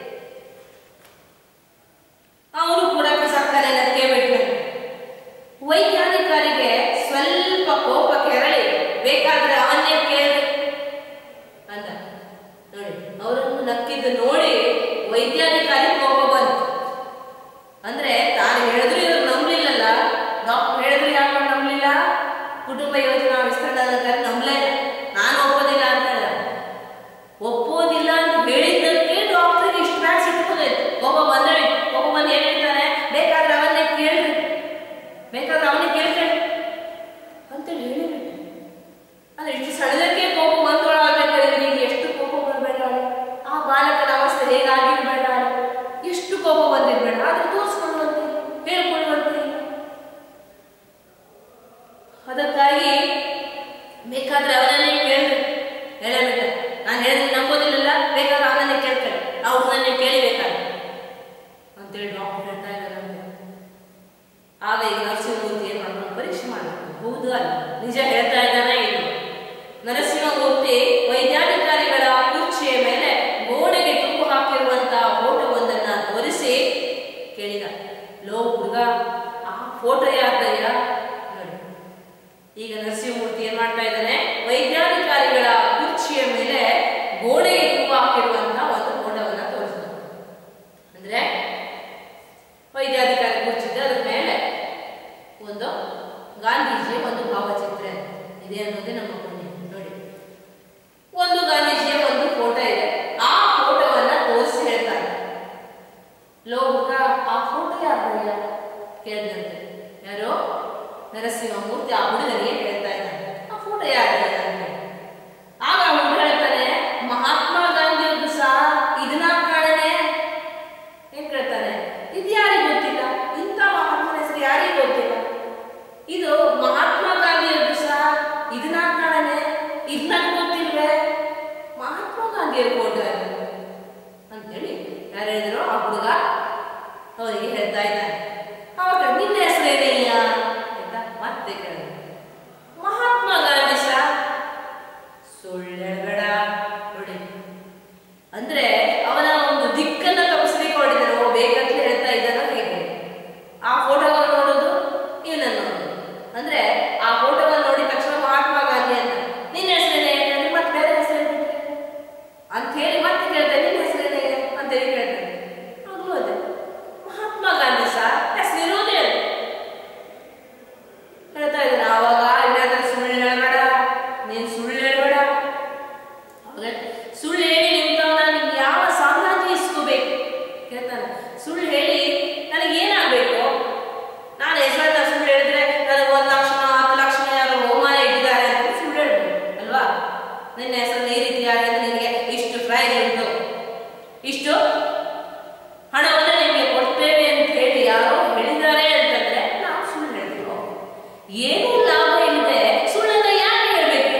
Speaker 1: ಅವನು ಕೂಡ ಸಕ್ಕರೆ ನಕ್ಕೆ ಬಿಟ್ರು ವೈಜ್ಞಾನಿಕರಿಗೆ ಸ್ವಲ್ಪ ಕೋಪ ಕೆರಳಿ ಬೇಕಾದ್ರೆ ಅವನ್ನೇ ಕೇಳಿ ಅಂದ ನೋಡಿ ಅವರನ್ನು ನಕ್ಕಿದ್ದು ನೋಡಿ ವೈಜ್ಞಾನಿಕಾರಿ ಕೋಪ ಬಂತು ಅಂದ್ರೆ ತಾನು ಹೇಳಿದ್ರು ಇವ್ರು ನಂಬ್ಲಿಲ್ಲಲ್ಲ ಡಾಕ್ಟರ್ ಹೇಳಿದ್ರು ಯಾರು ನಂಬ್ಲಿಲ್ಲ ಕುಟುಂಬ ಯೋಜನಾ ವಿಸ್ತರಣಾಧಿಕಾರಿ ನಂಬಲೇ ಇಲ್ಲ ನಾನು ಒಪ್ಪೋದಿಲ್ಲ ಅಂತ ಇಲ್ಲ ಒಪ್ಪೋದಿಲ್ಲ ಅಂತ ಹೇಳಿದ್ದಕ್ಕೆ ಡಾಕ್ಟರ್ಗೆ ಇಷ್ಟು ಬ್ಯಾಡ್ ಸಿಟ್ಕೋದೈತು ಒಬ್ಬ ಬಂದ್ರೆ ಒಬ್ಬ ಬಂದು ಏನ್ ಹೇಳ್ತಾನೆ ಬೇಕಾದ್ರೆ ಅವನ್ನೇ ಕೇಳ್ರಿ ಬೇಕಾದ್ರೆ ಅವನ್ನೇ ಕೇಳ್ಕೊಳ್ಳಿ ಅಂತೇಳಿ ಹೇಳಿಬಿಟ್ಟು ಅಂದ್ರೆ ಇಷ್ಟು ಸಡಲಕ್ಕೆ ಕೋಪ ಬಂದೊಳಾಗಬೇಕಾದ್ರೆ ಇವನಿಗೆ ಎಷ್ಟು ಕೋಪ ಬರಬೇಡ ಆ ಬಾಲಕನ ಅವಸ್ಥೆ ಹೇಗಾಗಿರ್ಬೇಡ ಎಷ್ಟು ಕೋಪ ಬಂದಿರ್ಬೇಡ ಆದ್ರೆ ತೋರಿಸ್ಕೊಳ್ಳುವಂತೆ ಹೇಳ್ಕೊಳ್ಳುವಂತೆ ಅದಕ್ಕಾಗಿ ಬೇಕಾದ್ರೆ ಅವನನ್ನೇ ಕೇಳ್ರಿ ಹೇಳಬೇಡ ನಾನು ಹೇಳಿದ್ರೆ ನಂಬೋದಿಲ್ಲ ಬೇಕಾದ್ರೆ ಅವನನ್ನೇ ಕೇಳ್ಕೊಳ್ಳಿ ಅವ್ರನ್ನೇ ಕೇಳಿಬೇಕಾದ್ರೆ ಅಂತ ಅಂತೇಳಿ ಡಾಕ್ಟರ್ ಹೇಳ್ತಾ ಇದ್ದಾರಂತೆ ಆಗ ಈಗ ನರಸಿಂಹಮೂರ್ತಿ ಏನ್ ಮಾಡ್ಕೊಂಡು ಪರೀಕ್ಷೆ ಮಾಡಬೇಕು ಹೌದು ಅಲ್ಲ ನಿಜ ಹೇಳ್ತಾ ಇದ್ದಾನೆ ಇದು ನರಸಿಂಹಮೂರ್ತಿ ವೈದ್ಯಾಧಿಕಾರಿಗಳ ಕುರ್ಚಿಯ ಮೇಲೆ ಗೋಡೆಗೆ ತುಂಬು ಹಾಕಿರುವಂತಹ ಫೋಟೋವೊಂದನ್ನ ತೋರಿಸಿ ಕೇಳಿದ ಲೋ ಹುಡುಗ ಆ ಫೋಟೋ ಯಾರ್ದಯ್ಯ ನೋಡಿ ಈಗ ನರಸಿಂಹಮೂರ್ತಿ ಏನ್ ಮಾಡ್ತಾ ಇದ್ದಾನೆ ವೈದ್ಯಾಧಿಕಾರಿಗಳ ಕುರ್ಚಿಯ ಮೇಲೆ ಗೋಡೆಗೆ ತುಂಬು ಹಾಕಿರುವಂತಹ ಒಂದು ಫೋಟೋವನ್ನ ತೋರಿಸಿದ ಅಂದ್ರೆ ವೈದ್ಯಾಧಿಕಾರಿ ಕುರ್ಚಿದ್ದೆ ಅದ್ರ ಮೇಲೆ ಒಂದು ಗಾಂಧೀಜಿಯ ಒಂದು ಭಾವಚಿತ್ರ ಇದೆ ಅನ್ನೋದೇ ನಮ್ಮ ಪುಣ್ಯ ನೋಡಿ ಒಂದು ಗಾಂಧೀಜಿಯ ಒಂದು ಫೋಟೋ ಇದೆ ಆ ಫೋಟೋವನ್ನ ತೋರಿಸಿ ಹೇಳ್ತಾರೆ ಲೋ ಹುಡುಗ ಆ ಫೋಟೋ ಯಾರ್ದಯ್ಯ ಕೇಳಿದಂತೆ ಯಾರೋ ನರಸಿಂಹಮೂರ್ತಿ ಆ ಹುಡುಗನಿಗೆ ಹೇಳ್ತಾ ಇದ್ದಾನೆ ಆ ಫೋಟೋ ಯಾರ್ದಯ್ಯ ಅಂತ ಆಗ ಆ ಹುಡುಗ ಹೇಳ್ತಾನೆ ಮಹಾತ್ಮ ಗಾಂಧಿಯದ್ದು ಸಹ ಇದನ್ನ ಕಾಣನೆ ಏನ್ ಕೇಳ್ತಾನೆ ಇದು ಯಾರಿಗೆ ಗೊತ್ತಿಲ್ಲ ಇಂಥ ಮಹಾತ್ಮನ ಹೆಸರು ಯಾರಿಗೆ ಗೊತ್ತಿಲ್ಲ ಇದು ಮಹಾತ್ಮ ಗಾಂಧಿಯದ್ದು ಸಹ ಇದನ್ನ ಕಾಣನೆ ಇದು ನನಗೆ ಗೊತ್ತಿಲ್ವೇ ಮಹಾತ್ಮ ಗಾಂಧಿಯರ ಫೋಟೋ ಅಂತೇಳಿ ಯಾರು ಹೇಳಿದ್ರು ಆ ಹುಡುಗ ಅವರಿಗೆ ಹೇಳ್ತಾ ಇದ್ದಾನೆ ಅವಾಗ ನಿನ್ನ ಹೆಸರೇನಯ್ಯ ಅಂತ ಮತ್ತೆ ಕೇಳಿದ ಮಹಾತ್ಮ ಗಾಂಧಿ ಸಹ ಸುಳ್ಳೆಳಬೇಡ ನೋಡಿ ಅಂದ್ರೆ ಅವನ ಒಂದು ದಿಕ್ಕನ್ನ ತಪ್ಪಿಸ್ಲಿಕ್ಕೆ ಹೊಡಿತಾನೆ ಓ ಬೇಕಂತ ಹೇಳ್ತಾ ಇದ್ದಾನ ಹೇಗೆ ಆ ಫೋಟೋವನ್ನು ನೋಡೋದು ಇವನನ್ನು ನೋಡೋದು ಅಂದ್ರೆ ಆ ಫೋಟೋವನ್ನು ನೋಡಿದ ತಕ್ಷಣ ಮಹಾತ್ಮ ಗಾಂಧಿ ಅಂತ ನಿನ್ನ ಹೆಸರೇನೆ ನನಗೆ ಮತ್ತೆ ಬೇರೆ ಹೆಸರೇನೆ ಅಂತ ಹೇಳಿ ಮತ್ತೆ ಕೇಳ್ತಾನೆ ನಿನ್ನ ಹೆಸರೇನೆ ಅಂತ ಹೇಳಿ ಕೇಳ್ತಾನೆ ಆಗ್ಲೂ ಅದೇ ಮಹಾತ್ಮ ಗಾಂಧಿ ಸಹ ಹೆಸರಿರೋದೇ ಅದು. ಹೇಳ್ತಾ ಇದ್ದಾನೆ ಆವಾಗ ಇಲ್ಲಾಂದ್ರೆ ಸುಳ್ಳು ಹೇಳಬೇಡ ನೀನ್ ಸುಳ್ಳು ಹೇಳಬೇಡ ಅವಾಗ ಸುಳ್ಳು ಹೇಳಿ ನಿಂತವನ ನಿಮ್ಗೆ ಯಾವ ಸಾಮ್ರಾಜ್ಯ ಇಸ್ಕೋಬೇಕು ಕೇಳ್ತಾನೆ ಸುಳ್ಳು ಹೇಳಿ ನನಗೆ ಏನಾಗಬೇಕು ನಾನು ಹೆಸರನ್ನ ಸುಳ್ಳು ಹೇಳಿದ್ರೆ ನನಗೆ ಒಂದು ಲಕ್ಷ ಹತ್ತು ಲಕ್ಷ ಯಾರು ಬಹುಮಾನ ಇಟ್ಟಿದ್ದಾರೆ ಅಂತ ಸುಳ್ಳು ಹೇಳ್ಬೋದು ಅಲ್ವಾ ನಿನ್ನ ಹೆಸರನ್ನ ಈ ರೀತಿ ಆಗಿದೆ ನಿನಗೆ ಇಷ್ಟು ಪ್ರೈಸ್ ಉಂಟು ಇಷ್ಟು ಹಣವನ್ನು ನಿಮಗೆ ಕೊಡ್ತೇವೆ ಅಂತ ಹೇಳಿ ಯಾರೋ ಹೇಳಿದ್ದಾರೆ ಅಂತಂದ್ರೆ ನಾವು ಸುಳ್ಳು ಹೇಳ್ತೀವೋ ಏನೂ ಲಾಭ ಇಲ್ಲದೆ ಸುಳ್ಳನ್ನ ಯಾಕೆ ಹೇಳ್ಬೇಕು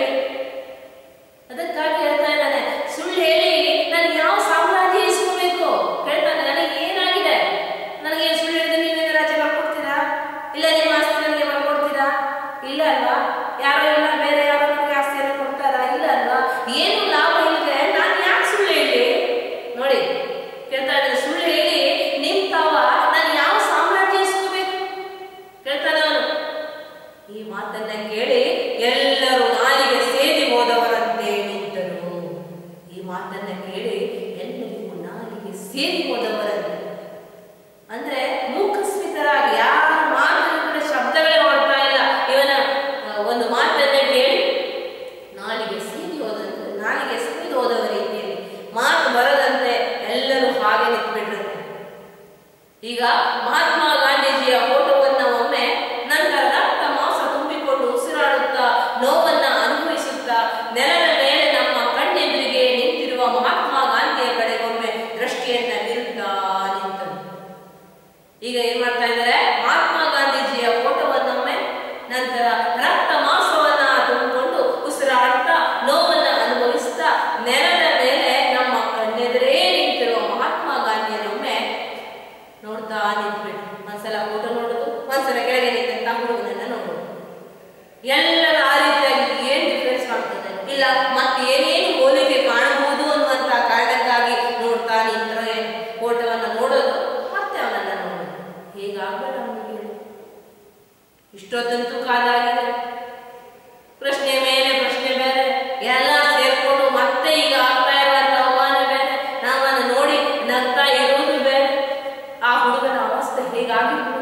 Speaker 1: ಅದಕ್ಕಾಗಿ ಹೇಳ್ತಾ ಇದ್ದಾನೆ ಸುಳ್ಳು ಹೇಳಿ ನಾನು ಯಾವ ಸಾಮ್ರಾಜ್ಯ ಇಸ್ಕೋಬೇಕು ಹೇಳ್ತಾನೆ ನನಗೆ ಏನಾಗಿದೆ ನನಗೆ ಸುಳ್ಳು ಹೇಳಿದ್ರೆ ನೀವೇನು ರಾಜ್ಯ ಮಾಡ್ಕೊಡ್ತೀರಾ ಇಲ್ಲ ನಿಮ್ಮ ಆಸ್ತಿ ನನಗೆ ಮಾಡ್ಕೊಡ್ತೀರಾ ಇಲ್ಲ ಅಲ್ವಾ ಯಾರೋ ಇಲ್ಲ ಬೇರೆ ಯಾರೋ ನನಗೆ ಆಸ್ತಿಯನ್ನು ಕೊಡ್ತಾರಾ ಇಲ್ಲ ಅಲ್ವಾ ಏನು ಲಾಭ ಇಲ್ಲದೆ ನಾನು ಯಾಕೆ ಸುಳ್ಳು ಹೇಳಿ ನೋಡಿ ಕೇಳ್ತಾ ಇದ್ದಾನೆ ಸುಳ್ಳು ಹೇಳಿ ನಿಮ್ ತಾವ ನಾನು ಯಾವ ಸಾಮ್ರಾಜ್ಯ ಇಸ್ಕೋಬೇಕು ಕೇಳ್ತಾನೆ ಅವನು ಈ ಮಾತನ್ನ ಕೇಳಿ ಎಲ್ಲರೂ ನಾಲಿಗೆ ಸೇರಿ ಹೋದವರಂತೆ ನಿಂತರು ಈ ಮಾತನ್ನ ಕೇಳಿ ಎಲ್ಲರಿಗೂ ನಾಲಿಗೆ ಸೇರಿ ಹೋದವರಂತೆ ಅಂದ್ರೆ ಮೂಕಸ್ಮಿತರಾಗಿ ಯಾರ ಮಾತನ್ನು ಕೂಡ ಶಬ್ದಗಳೇ ಹೊರಡ್ತಾ ಇಲ್ಲ ಇವನ ಆ, ಒಂದು ಮಾತನ್ನ ಕೇಳಿ ನಾಲಿಗೆ ಸೀದಿ ಹೋದಂತೆ ನಾಲಿಗೆ ಸೀದಿ ಹೋದವ ರೀತಿಯಲ್ಲಿ ಮಾತು ಬರದಂತೆ ಎಲ್ಲರೂ ಹಾಗೆ ನಿಂತ್ಬಿಟ್ರಂತೆ ಈಗ ಮಹಾತ್ಮ ಗಾಂಧೀಜಿಯ ಫೋಟೋವನ್ನ ಒಮ್ಮೆ ನಂತರ ರಕ್ತ ಮಾಂಸ ತುಂಬಿಕೊಂಡು ಉಸಿರಾಡುತ್ತಾ ನೋವನ್ನ ಅನುಭವಿಸುತ್ತಾ ನೆಲದ ಮೇಲೆ ನಮ್ಮ ಕಣ್ಣೆದುರಿಗೆ ನಿಂತಿರುವ ಮಹಾತ್ಮ ಗಾಂಧಿಯ ಕಡೆಗೊಮ್ಮೆ ದೃಷ್ಟಿಯನ್ನ ಬೀರುತ್ತಾ ನಿಂತರು ಈಗ ಏನ್ ಮಾಡ್ತಾ ಇದ್ದಾರೆ ಮಹಾತ್ಮ ಗಾಂಧೀಜಿಯ ಫೋಟೋವನ್ನೊಮ್ಮೆ ನಂತರ ರಕ್ತ ಮಾಂಸವನ್ನ ತುಂಬಿಕೊಂಡು ಉಸಿರಾಡುತ್ತಾ ನೋವನ್ನ ಅನುಭವಿಸುತ್ತಾ ನೆಲದ ಮೇಲೆ ನಮ್ಮ ಕಣ್ಣೆದುರೇ ನಿಂತಿರುವ ಮಹಾತ್ಮ ಗಾಂಧಿಯನ್ನೊಮ್ಮೆ ನೋಡ್ತಾ ನಿಂತ್ಬಿಟ್ರು ಒಂದ್ಸಲ ಫೋಟೋ ನೋಡುದು ಒಂದ್ಸಲ ಕೆಳಗೆ ನಿಂತ ಹುಡುಗನನ್ನ ನೋಡುದು ಎಲ್ಲರ ಆ ರೀತಿಯಾಗಿ ಏನ್ ಡಿಫ್ರೆನ್ಸ್ ಕಾಣ್ತದೆ ಇಲ್ಲ ಮತ್ತೆ ಏನೇನು ಹೋಲಿಕೆ ಕಾಣಬಹುದು ಅನ್ನುವಂತ ಕಾರಣಕ್ಕಾಗಿ ನೋಡ್ತಾ ನಿಂತರ ಏನು ಫೋಟೋವನ್ನ ನೋಡೋದು ಮತ್ತೆ ಅವನನ್ನ ನೋಡೋದು ಹೇಗಾಗಬೇಡ ಅವನಿಗೆ ಇಷ್ಟೊತ್ತಂತೂ ಕಾಲ ಆಗಿದೆ ಪ್ರಶ್ನೆ ಮೇಲೆ ಪ್ರಶ್ನೆ ಬೇರೆ ಎಲ್ಲ ಸೇರ್ಕೊಂಡು ಮತ್ತೆ ಈಗ ಆಗ್ತಾ ಇರುವಂತ ಅವಮಾನ ಬೇರೆ ನಾವನ್ನ ನೋಡಿ ನಗ್ತಾ ಇರುವುದು ಬೇರೆ ಆ ಹುಡುಗನ ಅವಸ್ಥೆ ಹೇಗಾಗಿರ್ಬೋದು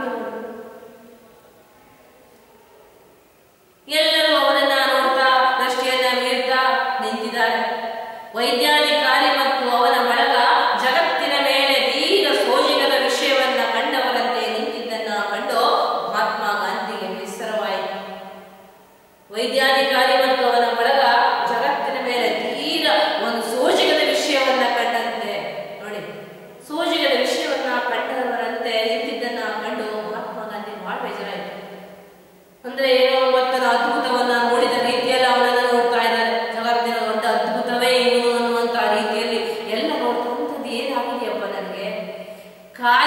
Speaker 1: ಎಲ್ಲರೂ ಅವನನ್ನ ನೋಡ್ತಾ ದೃಷ್ಟಿಯನ್ನ ಮೀರ್ತಾ ನಿಂತಿದ್ದಾರೆ ವೈಜ್ಞಾನಿಕಾರಿ ಮತ್ತು ಅವನ ಬಳಗ ಜಗತ್ತಿನ ಮೇಲೆ ತೀರ ಸೋಜಿಗದ ವಿಷಯವನ್ನ ಕಂಡವರಂತೆ ನಿಂತಿದ್ದನ್ನ ಕಂಡು ಮಹಾತ್ಮ ಗಾಂಧಿಗೆ ಬೇಸರವಾಯಿತು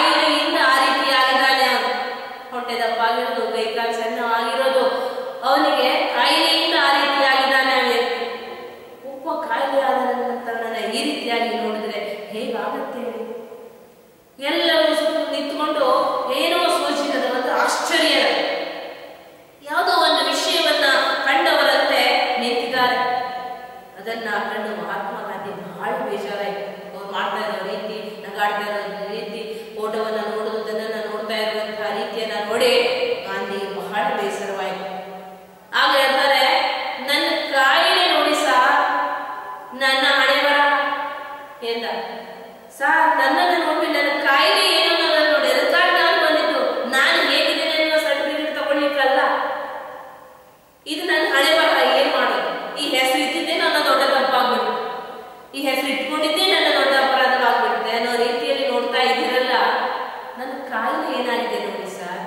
Speaker 1: ಕಾಯಿಲೆಯಿಂದ ಆ ರೀತಿ ಆಗಿದ್ದಾನೆ ಅವನು ಹೊಟ್ಟೆ ದಪ್ಪ ಆಗಿರೋದು ಕೈಕಾಲು ಸಣ್ಣ ಆಗಿರೋದು ಅವನಿಗೆ ಕಾಯಿಲೆಯಿಂದ ಆ ರೀತಿ ಆಗಿದ್ದಾನೆ ಆ ವ್ಯಕ್ತಿ ಒಬ್ಬ ಕಾಯಿಲೆ ಆದ ನಂತರ ಈ ರೀತಿಯಾಗಿ ನೋಡಿದ್ರೆ ಹೇಗಾಗತ್ತೆ ಹೇಳಿ? ಎಲ್ಲರೂ ಸುತ್ತ ನಿಂತ್ಕೊಂಡು ಏನೋ ಸೂಚಿಸಿದ ಒಂದು ಆಶ್ಚರ್ಯ ಯಾವುದೋ ಒಂದು ವಿಷಯವನ್ನ ಕಂಡವರಂತೆ ನಿಂತಿದ್ದಾರೆ ಅದನ್ನ ಕಂಡು ಮಹಾತ್ಮ ಗಾಂಧಿ ಬಹಳ ಬೇಜಾರಾಯ್ತು ಅವ್ರು ಮಾಡ್ತಾ ಇರೋ ರೀತಿ ನಗಾಡ್ತಾ ಇರೋ ರೀತಿ ಫೋಟೋವನ್ನ ನೋಡುವುದನ್ನ ನೋಡ್ತಾ ಇರುವಂತಹ ರೀತಿಯನ್ನ ನೋಡಿ ಗಾಂಧಿ ಬಹಳ ಬೇಸರವಾಯಿತು ಆಗ ಹೇಳ್ತಾರೆ ನನ್ನ ಕಾಯಿಲೆ ನೋಡಿ ಸಾ ನನ್ನ ಹಣೆ ಬರ ಎಂದ ಸರ್ ನನ್ನನ್ನು ನೋಡಿ ನನ್ನ ಕಾಯಿಲೆ ಏನು ಅನ್ನೋದನ್ನ ನೋಡಿ ಅದಕ್ಕಾಗಿ ನಾನು ಬಂದಿದ್ದು ನಾನು ಹೇಗಿದ್ದೇನೆ ಅನ್ನೋ ಸರ್ಟಿಫಿಕೇಟ್ ತಗೊಳ್ಲಿಕ್ಕಲ್ಲ ಇದು ನನ್ನ ಹಣೆ ಬರ ಏನ್ ಮಾಡೋದು ಈ ಹೆಸರು ಇದ್ದಿದ್ದೇ ನನ್ನ ದೊಡ್ಡ ತಪ್ಪಾಗ್ಬಿಟ್ಟು ಈ ಹೆಸರು ಇಟ್ಕೊಂಡಿದ್ದೇ ನನ್ನ ದೊಡ್ಡ ಅಪರಾಧವಾಗ್ಬಿಡುತ್ತೆ ಅನ್ನೋ ರೀತಿಯಲ್ಲಿ ನೋಡ್ತಾ ಇದ್ದೀರಲ್ಲ ನನ್ನ ಕಾಯಿಲೆ ಏನಾಗಿದೆ ನೋಡಿ ಸರ್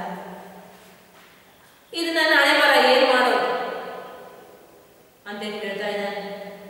Speaker 1: ಇದು ನನ್ನ ಹಣೆ ಬರ ಏನ್ ಮಾಡೋದು ಅಂತ ಕೇಳ್ತಾ ಇದ್ದಾನೆ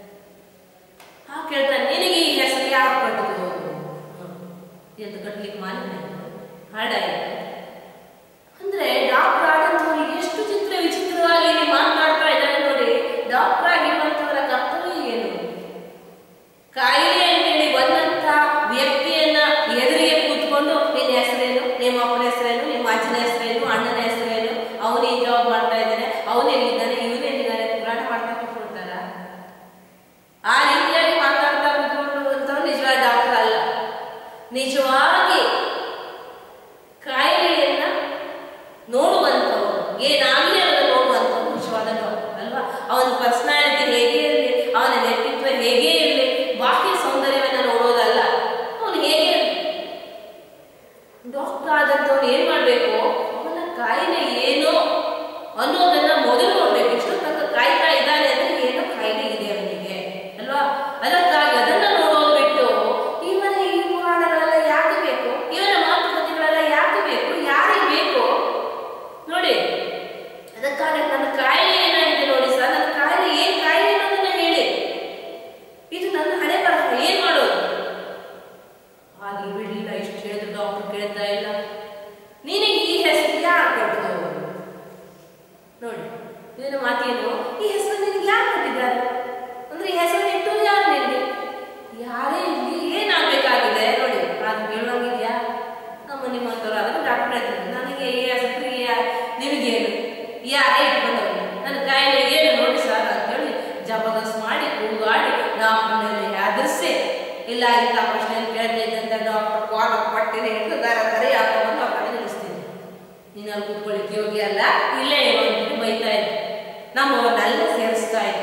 Speaker 1: ಆ ಕೇಳ್ತಾನೆ ನಿನಗೆ ಈ ಹೆಸರು ಯಾರು ಕಟ್ಟಿದ್ರು ಎಂದು ಕಟ್ಲಿಕ್ಕೆ ಮಾಲಿನ್ಯ ಹಾಡಾಯಿತು ಅಂದ್ರೆ ಡಾಕ್ಟರ್ ಆದಂತವ್ರಿಗೆ ಎಷ್ಟು ಚಿತ್ರ ವಿಚಿತ್ರವಾಗಿ ಇಲ್ಲಿ ಮಾತನಾಡ್ತಾ ಇದ್ದಾರೆ ನೋಡಿ ಡಾಕ್ಟರ್ ಆಗಿರುವಂತವರ ಕರ್ತವ್ಯ ಏನು ಕಾಯಿಲೆ ಅಂತೇಳಿ ಬಂದಂತ ವ್ಯಕ್ತಿಯನ್ನ ಎದುರಿಗೆ ಕೂತ್ಕೊಂಡು ನಿನ್ನ ಹೆಸರೇನು ನಿಮ್ಮ ಅಪ್ಪನ ಹೆಸರೇನು ನಿಮ್ಮ ಅಜ್ಜನ ಹೆಸರೇನು ಅಣ್ಣನ ಹೆಸರೇನು ಅವನೇ ಜಾಬ್ ಮಾಡ್ತಾ ಇದ್ದಾನೆ ಅವನೇನಿದ್ದಾನೆ ಇವನೇನಿದ್ದಾನೆ ಪುರಾಣ ಮಾಡ್ತಾ ಕೂತ್ಕೊಳ್ತಾರ ಆ ರೀತಿಯಾಗಿ ಮಾತಾಡ್ತಾ ಕೂತ್ಕೊಳ್ಳುವಂತವ್ರು ನಿಜವಾದ ಡಾಕ್ಟರ್ ಅಲ್ಲ ನಿಜವಾಗಿ ಕಾಯಿಲೆಯನ್ನ ನೋಡುವಂಥವ್ರು ಏನಾಗಲಿ ಅದನ್ನು ನೋಡುವಂಥವ್ರು ನಿಜವಾದ ಡಾಕ್ಟರ್ ಅಲ್ವಾ ಅವನ ಪರ್ಸನಾಲಿಟಿ ಹೇಗೆ ಇರಲಿ ಅವನ ವ್ಯಕ್ತಿತ್ವ ಹೇಗೆ ಇರಲಿ ಬಾಹ್ಯ ಸೌಂದರ್ಯವನ್ನ ನೋಡೋದಲ್ಲ ಅವನು ಹೇಗೆ ಇರ್ಲಿ. ಡಾಕ್ಟರ್ ಆದಂಥವ್ನು ಏನ್ ಮಾಡ್ಬೇಕು ಅವನ ಕಾಯಿಲೆ ಏನು ಅನ್ನೋದನ್ನ ಮೊದಲು ನೋಡ್ಬೇಕು ಇಷ್ಟು ತನಕ ಕಾಯ್ತಾ ಇದ್ದಾನೆ ಅಂದ್ರೆ ಏನೋ ಕಾಯಿಲೆ ಇದೆ ಅವನಿಗೆ ಅಲ್ವಾ ಅದಕ್ಕಾಗಿ ಅದನ್ನ ನೋಡೋದು ಬಿಟ್ಟು ಇವನ ಈ ಪುರಾಣಗಳೆಲ್ಲ ಯಾಕೆ ಬೇಕು ಇವನ ಮಾತುಕತೆಗಳೆಲ್ಲ ಯಾಕೆ ಬೇಕು ಯಾರಿಗೆ ಬೇಕು ನೋಡಿ ಅದಕ್ಕಾಗಿ ನನ್ನ ಕಾಯಿಲೆ ಏನಾಗಿದೆ ನೋಡಿ ಸರ್ ನನ್ನ ಕಾಯಿಲೆ ಏನ್ ಕಾಯಿಲೆ ಅನ್ನೋದನ್ನ ಹೇಳಿ ಇದು ನನ್ನ ಹಣೆ ಬರಹ ಏನ್ ಮಾಡೋದು ಹಾಗೆ ಬಿಡ್ಲಿಲ್ಲ ಇಷ್ಟು ಹೇಳಿದ್ರು ಡಾಕ್ಟರ್ ಕೇಳ್ತಾ ಇಲ್ಲ ನಿನಗೆ ಈ ಹೆಸರು ಯಾರು ಕೊಟ್ಟರು ನೋಡಿ ಇವನ ಮಾತೇನು ಈ ಹೆಸರು ನಿನಗೆ ಯಾರು ಕೊಟ್ಟಿದ್ದಾರೆ ಅಂದ್ರೆ ಈ ಹೆಸರು ಇಟ್ಟು ಯಾರು ನಿನಗೆ ಯಾರೇ ಇಲ್ಲಿ ಏನಾಗಬೇಕಾಗಿದೆ ನೋಡಿ ಅದು ಕೇಳುವಂಗಿದ್ಯಾ ನಮ್ಮ ನಿಮ್ಮಂತವ್ರು ಅದಕ್ಕೆ ಡಾಕ್ಟರ್ ಹೇಳ್ತಾರೆ ನನಗೆ ಈ ಹೆಸರು ಯಾ- ನಿಮಗೇನು ಯಾರೇ ಇಟ್ಕೊಂಡವ್ರು ನನ್ನ ಕಾಯಿಲೆ ಏನು ನೋಡಿ ಸರ್ ಅಂತೇಳಿ ಜಬರ್ದಸ್ತ್ ಮಾಡಿ ಕೂಗಾಡಿ ಡಾಕ್ಟರ್ನಲ್ಲಿ ಹೆದರ್ಸಿ ಇಲ್ಲ ಇಂಥ ಪ್ರಶ್ನೆ ಕೇಳ್ತಾ ಇದ್ದಂತೆ ಡಾಕ್ಟರ್ ಕಾಲ ಪಟ್ಟಿನ ಹಿಡಿದು ದರ ದರ ಹಾಕೊಂಡು ಆ ಕಡೆ ನಿಲ್ಲಿಸ್ತೀನಿ ನೀನು ಅಲ್ಲಿ ಕೂತ್ಕೊಳ್ಳಿಕ್ಕೆ ಯೋಗ್ಯ ಅಲ್ಲ ಇಲ್ಲೇ ಇರೋ ಅಂತ ಬೈತಾ ಇದ್ದೆ ನಮ್ಮವನ್ನೆಲ್ಲ ಸೇರಿಸ್ತಾ ಇದ್ದೆ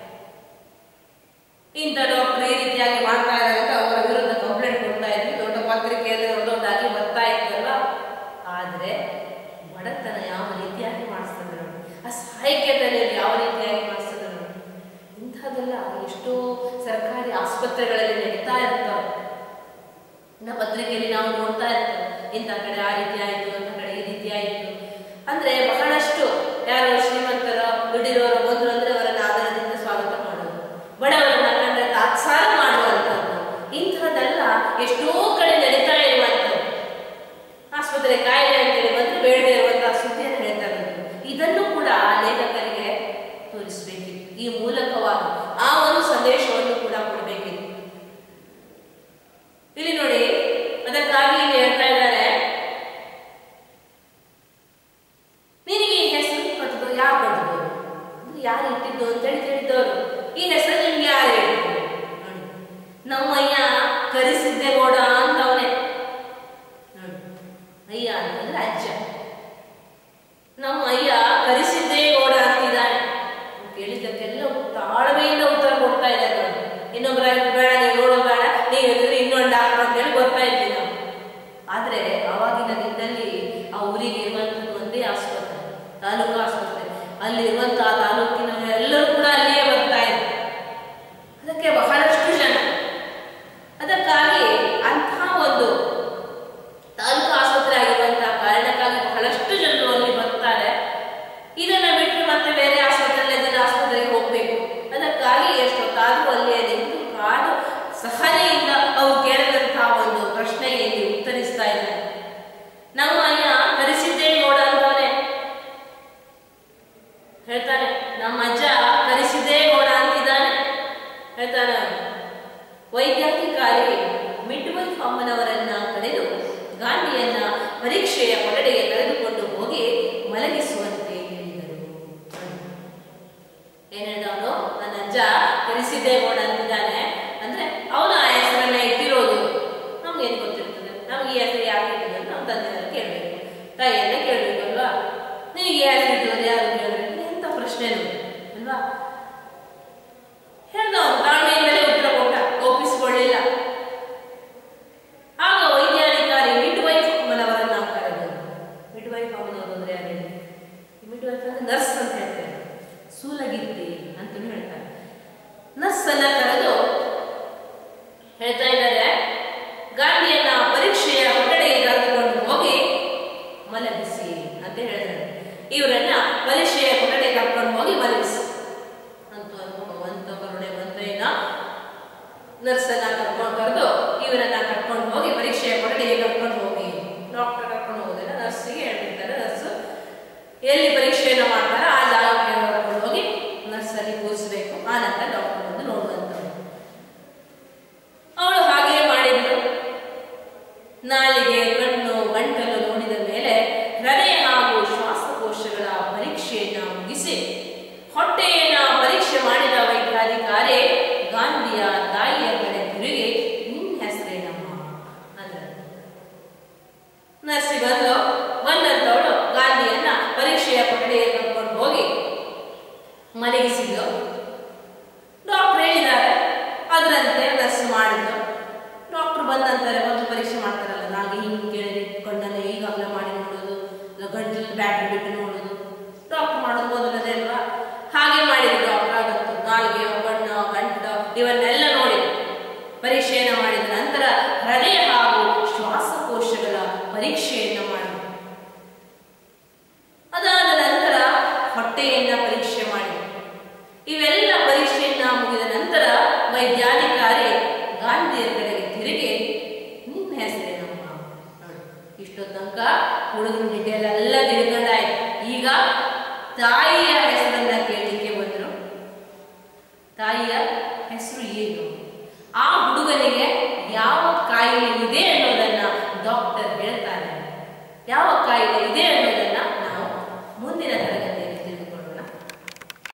Speaker 1: ಇಂಥ ಡಾಕ್ಟರ್ ಈ ರೀತಿಯಾಗಿ ಮಾಡ್ತಾ ಇದ್ದಾರೆ ಅಂತ ಅವರ ವಿರುದ್ಧ ಕಂಪ್ಲೇಂಟ್ ಕೊಡ್ತಾ ಇದ್ವಿ ದೊಡ್ಡ ಪತ್ರಿಕೆಯಲ್ಲಿ ದೊಡ್ಡದಾಗಿ ಬರ್ತಾ ಇತ್ತಲ್ಲ ಆದ್ರೆ ಬಡತನ ಯಾವ ರೀತಿಯಾಗಿ ಮಾಡಿಸ್ತದೆ ನೋಡಿ ಅಸಹಾಯಕತೆಯಲ್ಲಿ ಯಾವ ರೀತಿಯಾಗಿ ಮಾಡಿಸ್ತದೆ ನೋಡಿ ಇಂಥದ್ದೆಲ್ಲ ಎಷ್ಟೋ ಸರ್ಕಾರಿ ಆಸ್ಪತ್ರೆಗಳಲ್ಲಿ ನಡೀತಾ ಇರ್ತಾವೆ ಇನ್ನ ಪತ್ರಿಕೆಯಲ್ಲಿ ನಾವು ನೋಡ್ತಾ ಇರ್ತೇವೆ ಇಂಥ ಕಡೆ ಆ ರೀತಿ ಆಯಿತು ಅಂತ ಕಡೆ ಈ ರೀತಿ ಆಯಿತು ಅಂದ್ರೆ ಬಹಳಷ್ಟು ಯಾರು ಶ್ರೀಮಂತರ ದುಡಿರೋರು ಬಂದ್ರು ಅಂದ್ರೆ ಅವರನ್ನ ಆಧಾರದಿಂದ ಸ್ವಾಗತ ಮಾಡೋದು ಬಡವರನ್ನ ಕಂಡ್ರೆ ತಾತ್ಸಾರ ಮಾಡುವಂಥದ್ದು ಇಂಥದ್ದೆಲ್ಲ ಎಷ್ಟೋ ಕಡೆ ನಡೀತಾ ಇರುವಂಥದ್ದು ಆಸ್ಪತ್ರೆ ಕಾಯಿಲೆ ಅಂತೇಳಿ ಬಂದ್ರೆ ಬೇಡದೇ ಇರುವಂತಹ ಸುದ್ದಿಯನ್ನು ಹೇಳ್ತಾ ಇರೋದು ಇದನ್ನು ಕೂಡ ಲೇಖಕರಿಗೆ ತೋರಿಸಬೇಕಿತ್ತು ಈ ಮೂಲಕವಾಗಿ ಆ ಒಂದು ಸಂದೇಶವನ್ನು ಕೂಡ ಕೊಡಬೇಕಿತ್ತು ಇಲ್ಲಿ ನೋಡಿ ಅದಕ್ಕಾಗಿ ಇಲ್ಲಿ ಹೇಳ್ತಾ ಇದ್ದಾರೆ ನಿನಗೆ ಈ ಹೆಸರು ಕಟ್ಟಿದ್ದು ಯಾರು ಕಟ್ಟಿದ್ದು ಅಂದ್ರೆ ಯಾರು ಇಟ್ಟಿದ್ದು ಅಂತೇಳಿ ತಿಳಿದವರು ಈ ಹೆಸರು ನಿಮ್ಗೆ ಯಾರು ಹೇಳಿದ್ದು ನೋಡಿ ನಮ್ಮಯ್ಯ ಕರಿಸಿದ್ದೇಗೌಡ ಅಂತವನೇ ನೋಡಿ ಅಯ್ಯ ಅಂತಂದ್ರೆ ಅಜ್ಜ ನಮ್ಮ ಅಯ್ಯ ಕರಿಸಿದ್ದೇಗೌಡ ಅಂತಿದ್ದಾನೆ ಕೇಳಿದ್ದಕ್ಕೆಲ್ಲ ತಾಳ್ಮೆಯಿಂದ ಉತ್ತರ ಕೊಡ್ತಾ ಇದ್ದಾರೆ ನೋಡಿ ಇನ್ನೊಬ್ಬರ ಬೇಡ ನೀವು ನೋಡೋ ಬೇಡ ನೀವು ಹೇಳಿದ್ರೆ ಇನ್ನೊಂದು ಡಾಕ್ಟರ್ ಅಂತ ಹೇಳಿ ಬರ್ತಾ ಇದ್ವಿ ನಾವು ಆದ್ರೆ ಆವಾಗಿನ ದಿನದಲ್ಲಿ ಆ ಊರಿಗೆ ಇರುವಂತದ್ದು ಒಂದೇ ಆಸ್ಪತ್ರೆ ತಾಲೂಕು ಆಸ್ಪತ್ರೆ ಅಲ್ಲಿ ಇರುವಂತಹ ತಾಲೂಕಿನವರೆಲ್ಲರೂ ಕೂಡ ಅಲ್ಲಿಯೇ ಬರ್ತಾ ಇದ್ರು ಅದಕ್ಕೆ ಬಹಳಷ್ಟು ಜನ ಅದಕ್ಕಾಗಿ ಅಂತಹ ಒಂದು ತಾಲೂಕು ಆಸ್ಪತ್ರೆ ಆಗಿರುವಂತಹ ಕಾರಣಕ್ಕಾಗಿ ಬಹಳಷ್ಟು ಜನರು ಅಲ್ಲಿ ಬರ್ತಾರೆ ಇದನ್ನ ಬಿಟ್ಟು ಮತ್ತೆ ಬೇರೆ ಆಸ್ಪತ್ರೆಯಲ್ಲಿ ದಿನ ಆಸ್ಪತ್ರೆಗೆ ಹೋಗ್ಬೇಕು ಅದಕ್ಕಾಗಿ ಎಷ್ಟೊತ್ತಾದ್ರೂ ಅಲ್ಲಿ ನಿಂತು ಕಾದು ಸಹನೆಯಿಂದ ಅವ್ರು ಕೇಳಿದಂತಹ ಒಂದು ಪ್ರಶ್ನೆಗೆ ಇಲ್ಲಿ ಉತ್ತರಿಸ್ತಾ ಇದ್ದಾರೆ ತಂದೆಯನ್ನ ಕೇಳಬೇಕು ತಾಯಿಯನ್ನ ಕೇಳಬೇಕು ಅಲ್ವಾ ನಿನಗೆ ಯಾರು ಇದ್ದವರು ಯಾರು ಕೇಳಬೇಕು ಎಂತ ಪ್ರಶ್ನೆನು ಅಲ್ವಾ ಹೇಳ್ದವನು ತಾಳ್ಮೆಯಿಂದಲೇ ಉತ್ತರ ಕೊಟ್ಟ ಕೋಪಿಸಿಕೊಳ್ಳಿಲ್ಲ ಆಗ ವೈಜ್ಞಾನಿಕಾರಿ ಮಿಡ್ ವೈಫ್ ಅವರನ್ನ ಕರೆದರು ಮಿಡ್ ವೈಫ್ ಅವನವರು ಅಂದ್ರೆ ಯಾರು ಮಿಡ್ ವೈಫ್ ಅಂದ್ರೆ ನರ್ಸ್ ಅಂತ ಹೇಳ್ತಾರೆ ಸೂಲಗಿತ್ತಿ ಅಂತ ಹೇಳ್ತಾರೆ ನರ್ಸ್ ಅನ್ನ ಕರೆದು ಹೇಳ್ತಾ ಇದ್ದಾರೆ ಗಾಂಧಿಯನ್ನ ಪರೀಕ್ಷೆಯ ಕೊಠಡಿಗೆ ಕರೆದುಕೊಂಡು ಹೋಗಿ ಮಲಗಿಸಿ ಅಂತ ಹೇಳಿದ್ದಾರೆ ಇವರನ್ನ ಪರೀಕ್ಷೆಯ ಕೊಠಡಿಗೆ ಕರ್ಕೊಂಡು ಹೋಗಿ ಮಲಗಿಸಿ ಅಂತ ಅಂತ ಕರುಣೆ ಬಂತೇನ ನರ್ಸನ್ನ ಕರ್ಕೊಂಡು ಕರೆದು ಇವರನ್ನ ಕರ್ಕೊಂಡು ಹೋಗಿ ಪರೀಕ್ಷೆಯ ಕೊಠಡಿಗೆ ಕರ್ಕೊಂಡು ಹೋಗಿ ಡಾಕ್ಟರ್ ಕರ್ಕೊಂಡು ಹೋಗೋದಿಲ್ಲ ನರ್ಸಿಗೆ ಹೇಳ್ಬಿಡ್ತಾರೆ ನರ್ಸ್ ಎಲ್ಲಿ ಪರೀಕ್ಷೆಯನ್ನು ಮಾಡ್ತಾರೆ ಆ ಜಾಗಕ್ಕೆ ಕರ್ಕೊಂಡು ಹೋಗಿ ನರ್ಸಲ್ಲಿ ಕೂರಿಸ್ಬೇಕು ಆ ನಂತರ ಡಾಕ್ಟರ್ ಬಂದು ನೋಡುವಂಥದ್ದು ಅವಳು ಹಾಗೆಯೇ ಮಾಡಿದ್ರು ನಾಲಿಗೆ ಕಣ್ಣು ಗಂಟಲು ನೋಡಿದ ಮೇಲೆ ಹೃದಯ ಹಾಗೂ ಶ್ವಾಸಕೋಶಗಳ ಪರೀಕ್ಷೆಯನ್ನ ಮುಗಿಸಿ ಹೊಟ್ಟೆಯನ್ನ ಪರೀಕ್ಷೆ ಮಾಡಿದ ವೈದ್ಯಾಧಿಕಾರಿ ಗಾಂಧಿಯ ತಾಯಿಯ ಕಡೆ ತಿರುಗಿ ನಿನ್ನ ಹೆಸರೇನಮ್ಮ ಅಂದ್ರೆ ನರ್ಸಿ ಬಂದು ಬಂದಂತವಳು ಗಾಂಧಿಯನ್ನ ಪರೀಕ್ಷೆಯ ಕೊಠಡಿಗೆ ಕರ್ಕೊಂಡು ಹೋಗಿ ಮಲಗಿಸಿದ್ಲು ಡಾಕ್ಟರ್ ಹೇಳಿದ್ದಾರೆ ಅದರಂತೆ ನರ್ಸ್ ಮಾಡಿದ್ರು ಡಾಕ್ಟರ್ ಬಂದಂತಾರೆ ಮೊದಲು ಪರೀಕ್ಷೆ ಮಾಡ್ತಾರಲ್ಲ ನಾಲ್ಗೆ ಹಿಂಗೆ ಕೇಳಿ ಕಣ್ಣನ್ನು ಈಗಾಗಲೇ ಮಾಡಿ ನೋಡೋದು ಇಲ್ಲ ಗಂಟಲು ಬ್ಯಾಟ್ರಿ ಬಿಟ್ಟು ನೋಡೋದು ಡಾಕ್ಟರ್ ಮಾಡೋದು ಮೊದಲನೇ ಅಲ್ವಾ ಹಾಗೆ ಮಾಡಿದ್ರು ಡಾಕ್ಟರ್ ಆಗತ್ತು ನಾಲ್ಗೆ ಕಣ್ಣು ಗಂಟು ಇವನ್ನೆಲ್ಲ ನೋಡಿದ್ರು ಪರೀಕ್ಷೆಯನ್ನು ಮಾಡಿದ ನಂತರ ಹೃದಯ ಹಾಗೂ ಶ್ವಾಸಕೋಶಗಳ ಪರೀಕ್ಷೆಯನ್ನು ಮಾಡಿದ್ರು ಅದಾದ ನಂತರ ಹೊಟ್ಟೆಯನ್ನ ಪರೀಕ್ಷೆ ಮಾಡಿದ್ರು ಇವೆಲ್ಲ ಪರೀಕ್ಷೆಯನ್ನ ಮುಗಿದ ನಂತರ ವೈದ್ಯಾಧಿಕಾರಿ ಗಾಂಧಿಯ ಕಡೆಗೆ ತಿರುಗಿ ನಿನ್ನ ಹೆಸರೇನಮ್ಮ ನೋಡಿ ಇಷ್ಟೋ ತನಕ ಹುಡುಗನ ಡಿಟೇಲ್ ಎಲ್ಲ ತಿಳ್ಕೊಂಡಾಯ್ತು ಈಗ ತಾಯಿಯ ಹೆಸರನ್ನ ಕೇಳಲಿಕ್ಕೆ ಬಂದ್ರು ತಾಯಿಯ ಹೆಸರು ಏನು ಆ ಹುಡುಗನಿಗೆ ಯಾವ ಕಾಯಿಲೆ ಇದೆ ಅನ್ನೋದನ್ನ ಡಾಕ್ಟರ್ ಹೇಳ್ತಾರೆ ಯಾವ ಕಾಯಿಲೆ ಇದೆ ಅನ್ನೋದನ್ನ